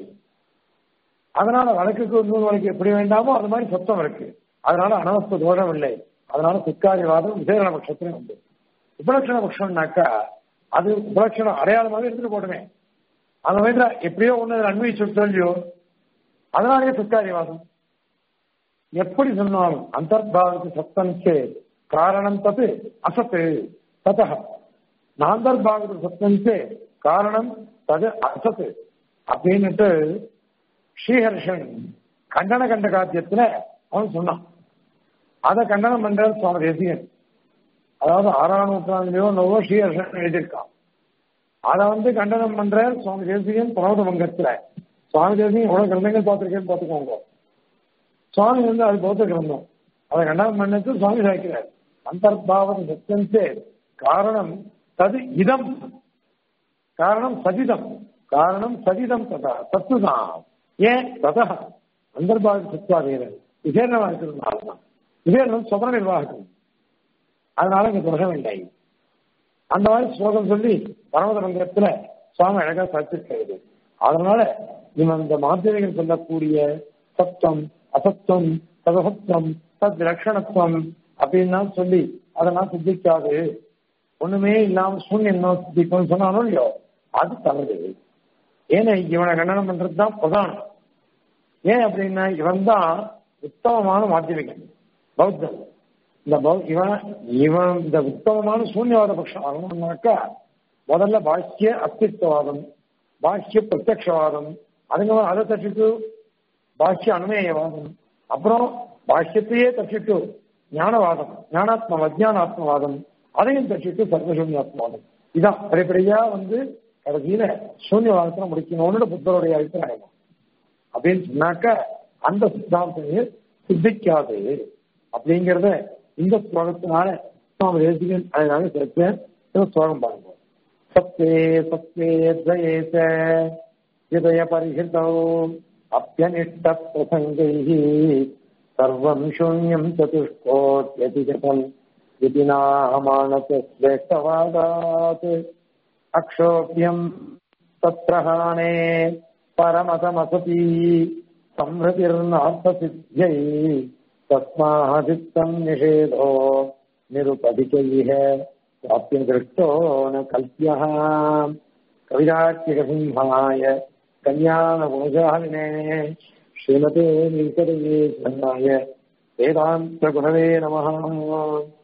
அதனால வழக்குக்கு இன்னொரு வழக்கு எப்படி வேண்டாமோ அது மாதிரி சத்தம் இருக்கு அதனால அனவஸ்த தோஷம் இல்லை அதனால சுக்காரிவாதம் விசேகண பட்சத்திலும் உண்டு உபலட்சண பட்சம்னாக்கா அது உபலட்சணம் அடையாளமாக எடுத்துட்டு போட்டுமே அந்த மாதிரி எப்படியோ ஒண்ணு அன்வயிச்சு சொல்லியோ அதனாலே சுக்காரிவாதம் எப்படி சொன்னாலும் அந்தர்பாவத்து சத்தம் காரணம் தத்து அசத்து தத நாந்தர்பாவத்து சத்தம் காரணம் தது அசத்து அப்படின்னுட்டு ஸ்ரீஹர்ஷன் கண்டன கண்ட காத்தியத்துல அவன் சொன்னான் அதை கண்டனம் பண்ற சுவாமி தேசியன் அதாவது ஆறாம் நூற்றாண்டுலயோ நோவோ ஸ்ரீஹர்ஷன் எழுதியிருக்கான் அதை வந்து கண்டனம் பண்ற சுவாமி தேசியன் பிரமோத மங்கத்துல சுவாமி தேசியம் எவ்வளவு கிரந்தங்கள் பார்த்திருக்கேன்னு பார்த்துக்கோங்க சுவாமி வந்து அது பௌத்த கிரந்தம் அதை கண்டனம் பண்ணது சுவாமி சாய்க்கிறார் அந்தர்பாவம் சத்தியந்தே காரணம் தது இதம் காரணம் சதிதம் காரணம் சதிதம் ததா தத்துதான் ஏன் ததா அந்தர்பாவ சத்வாதீரன் விசேரணமா இருக்கிறதுனால தான் விசேரணம் சுபர நிர்வாகம் அதனால இங்க தோஷம் இல்லை அந்த மாதிரி ஸ்லோகம் சொல்லி பரமத மந்திரத்துல சுவாமி அழகா சாட்சிருக்கிறது அதனால இவன் இந்த மாத்திரைகள் சொல்லக்கூடிய சத்தம் அசத்தம் சதசத்தம் தத் லட்சணத்துவம் அப்படின்லாம் சொல்லி அதெல்லாம் சித்திக்காது ஒண்ணுமே இல்லாம சூன்யம் சித்திக்கும் சொன்னானோ இல்லையோ அது தவறு ஏன்னா இவனை கண்டனம் பண்றதுதான் பிரதானம் ஏன் அப்படின்னா இவன் தான் உத்தமமான மாத்தியமிகன் பௌத்தன் இந்த இவன் இவன் இந்த உத்தமமான சூன்யவாத பட்சம் ஆகணும்னாக்கா முதல்ல பாஷ்ய அஸ்தித்வவாதம் பாஷ்ய பிரத்யக்ஷவாதம் அதுங்க அதை தச்சுட்டு பாஷ்ய அனுமேயவாதம் அப்புறம் பாஷ்யத்தையே தச்சுட்டு ஞானவாதம் ஞானாத்ம அஜானாத்மவாதம் அதையும் தச்சுட்டு சர்வசூன்யாத்மவாதம் இதான் படிப்படியா வந்து கடைசியில சூன்யவாதத்துல முடிக்கணும்னு புத்தருடைய அபிப்பிராயம் அப்படின்னு சொன்னாக்க அந்த சித்தாந்தமே சித்திக்காது அப்படிங்கிறத இந்த ஸ்லோகத்தினால சுவாமி தேசிகன் அதனால சேர்த்தேன் ஸ்லோகம் பாருங்க சத்தே சத்தே ஜயேச ஹிருதய பரிஹிதோ அப்பியனிஷ்ட பிரசங்கை சர்வம் சூன்யம் சதுஷ்கோட்யதிகதம் இது நாமானஸ்ரேஷ்டவாதாத் அக்ஷோபியம் தத்ரஹாணே பரமதமசதி संहृतिर्नार्थसिद्ध्यै तस्मादित्तम् निषेधो निरुपधिकैः प्राप्यदृष्टो न कल्प्यः कविराट्यकसिंहाय कल्याणगुणशालिने श्रीमते नीलकटये वेदान्तगुणवे नमः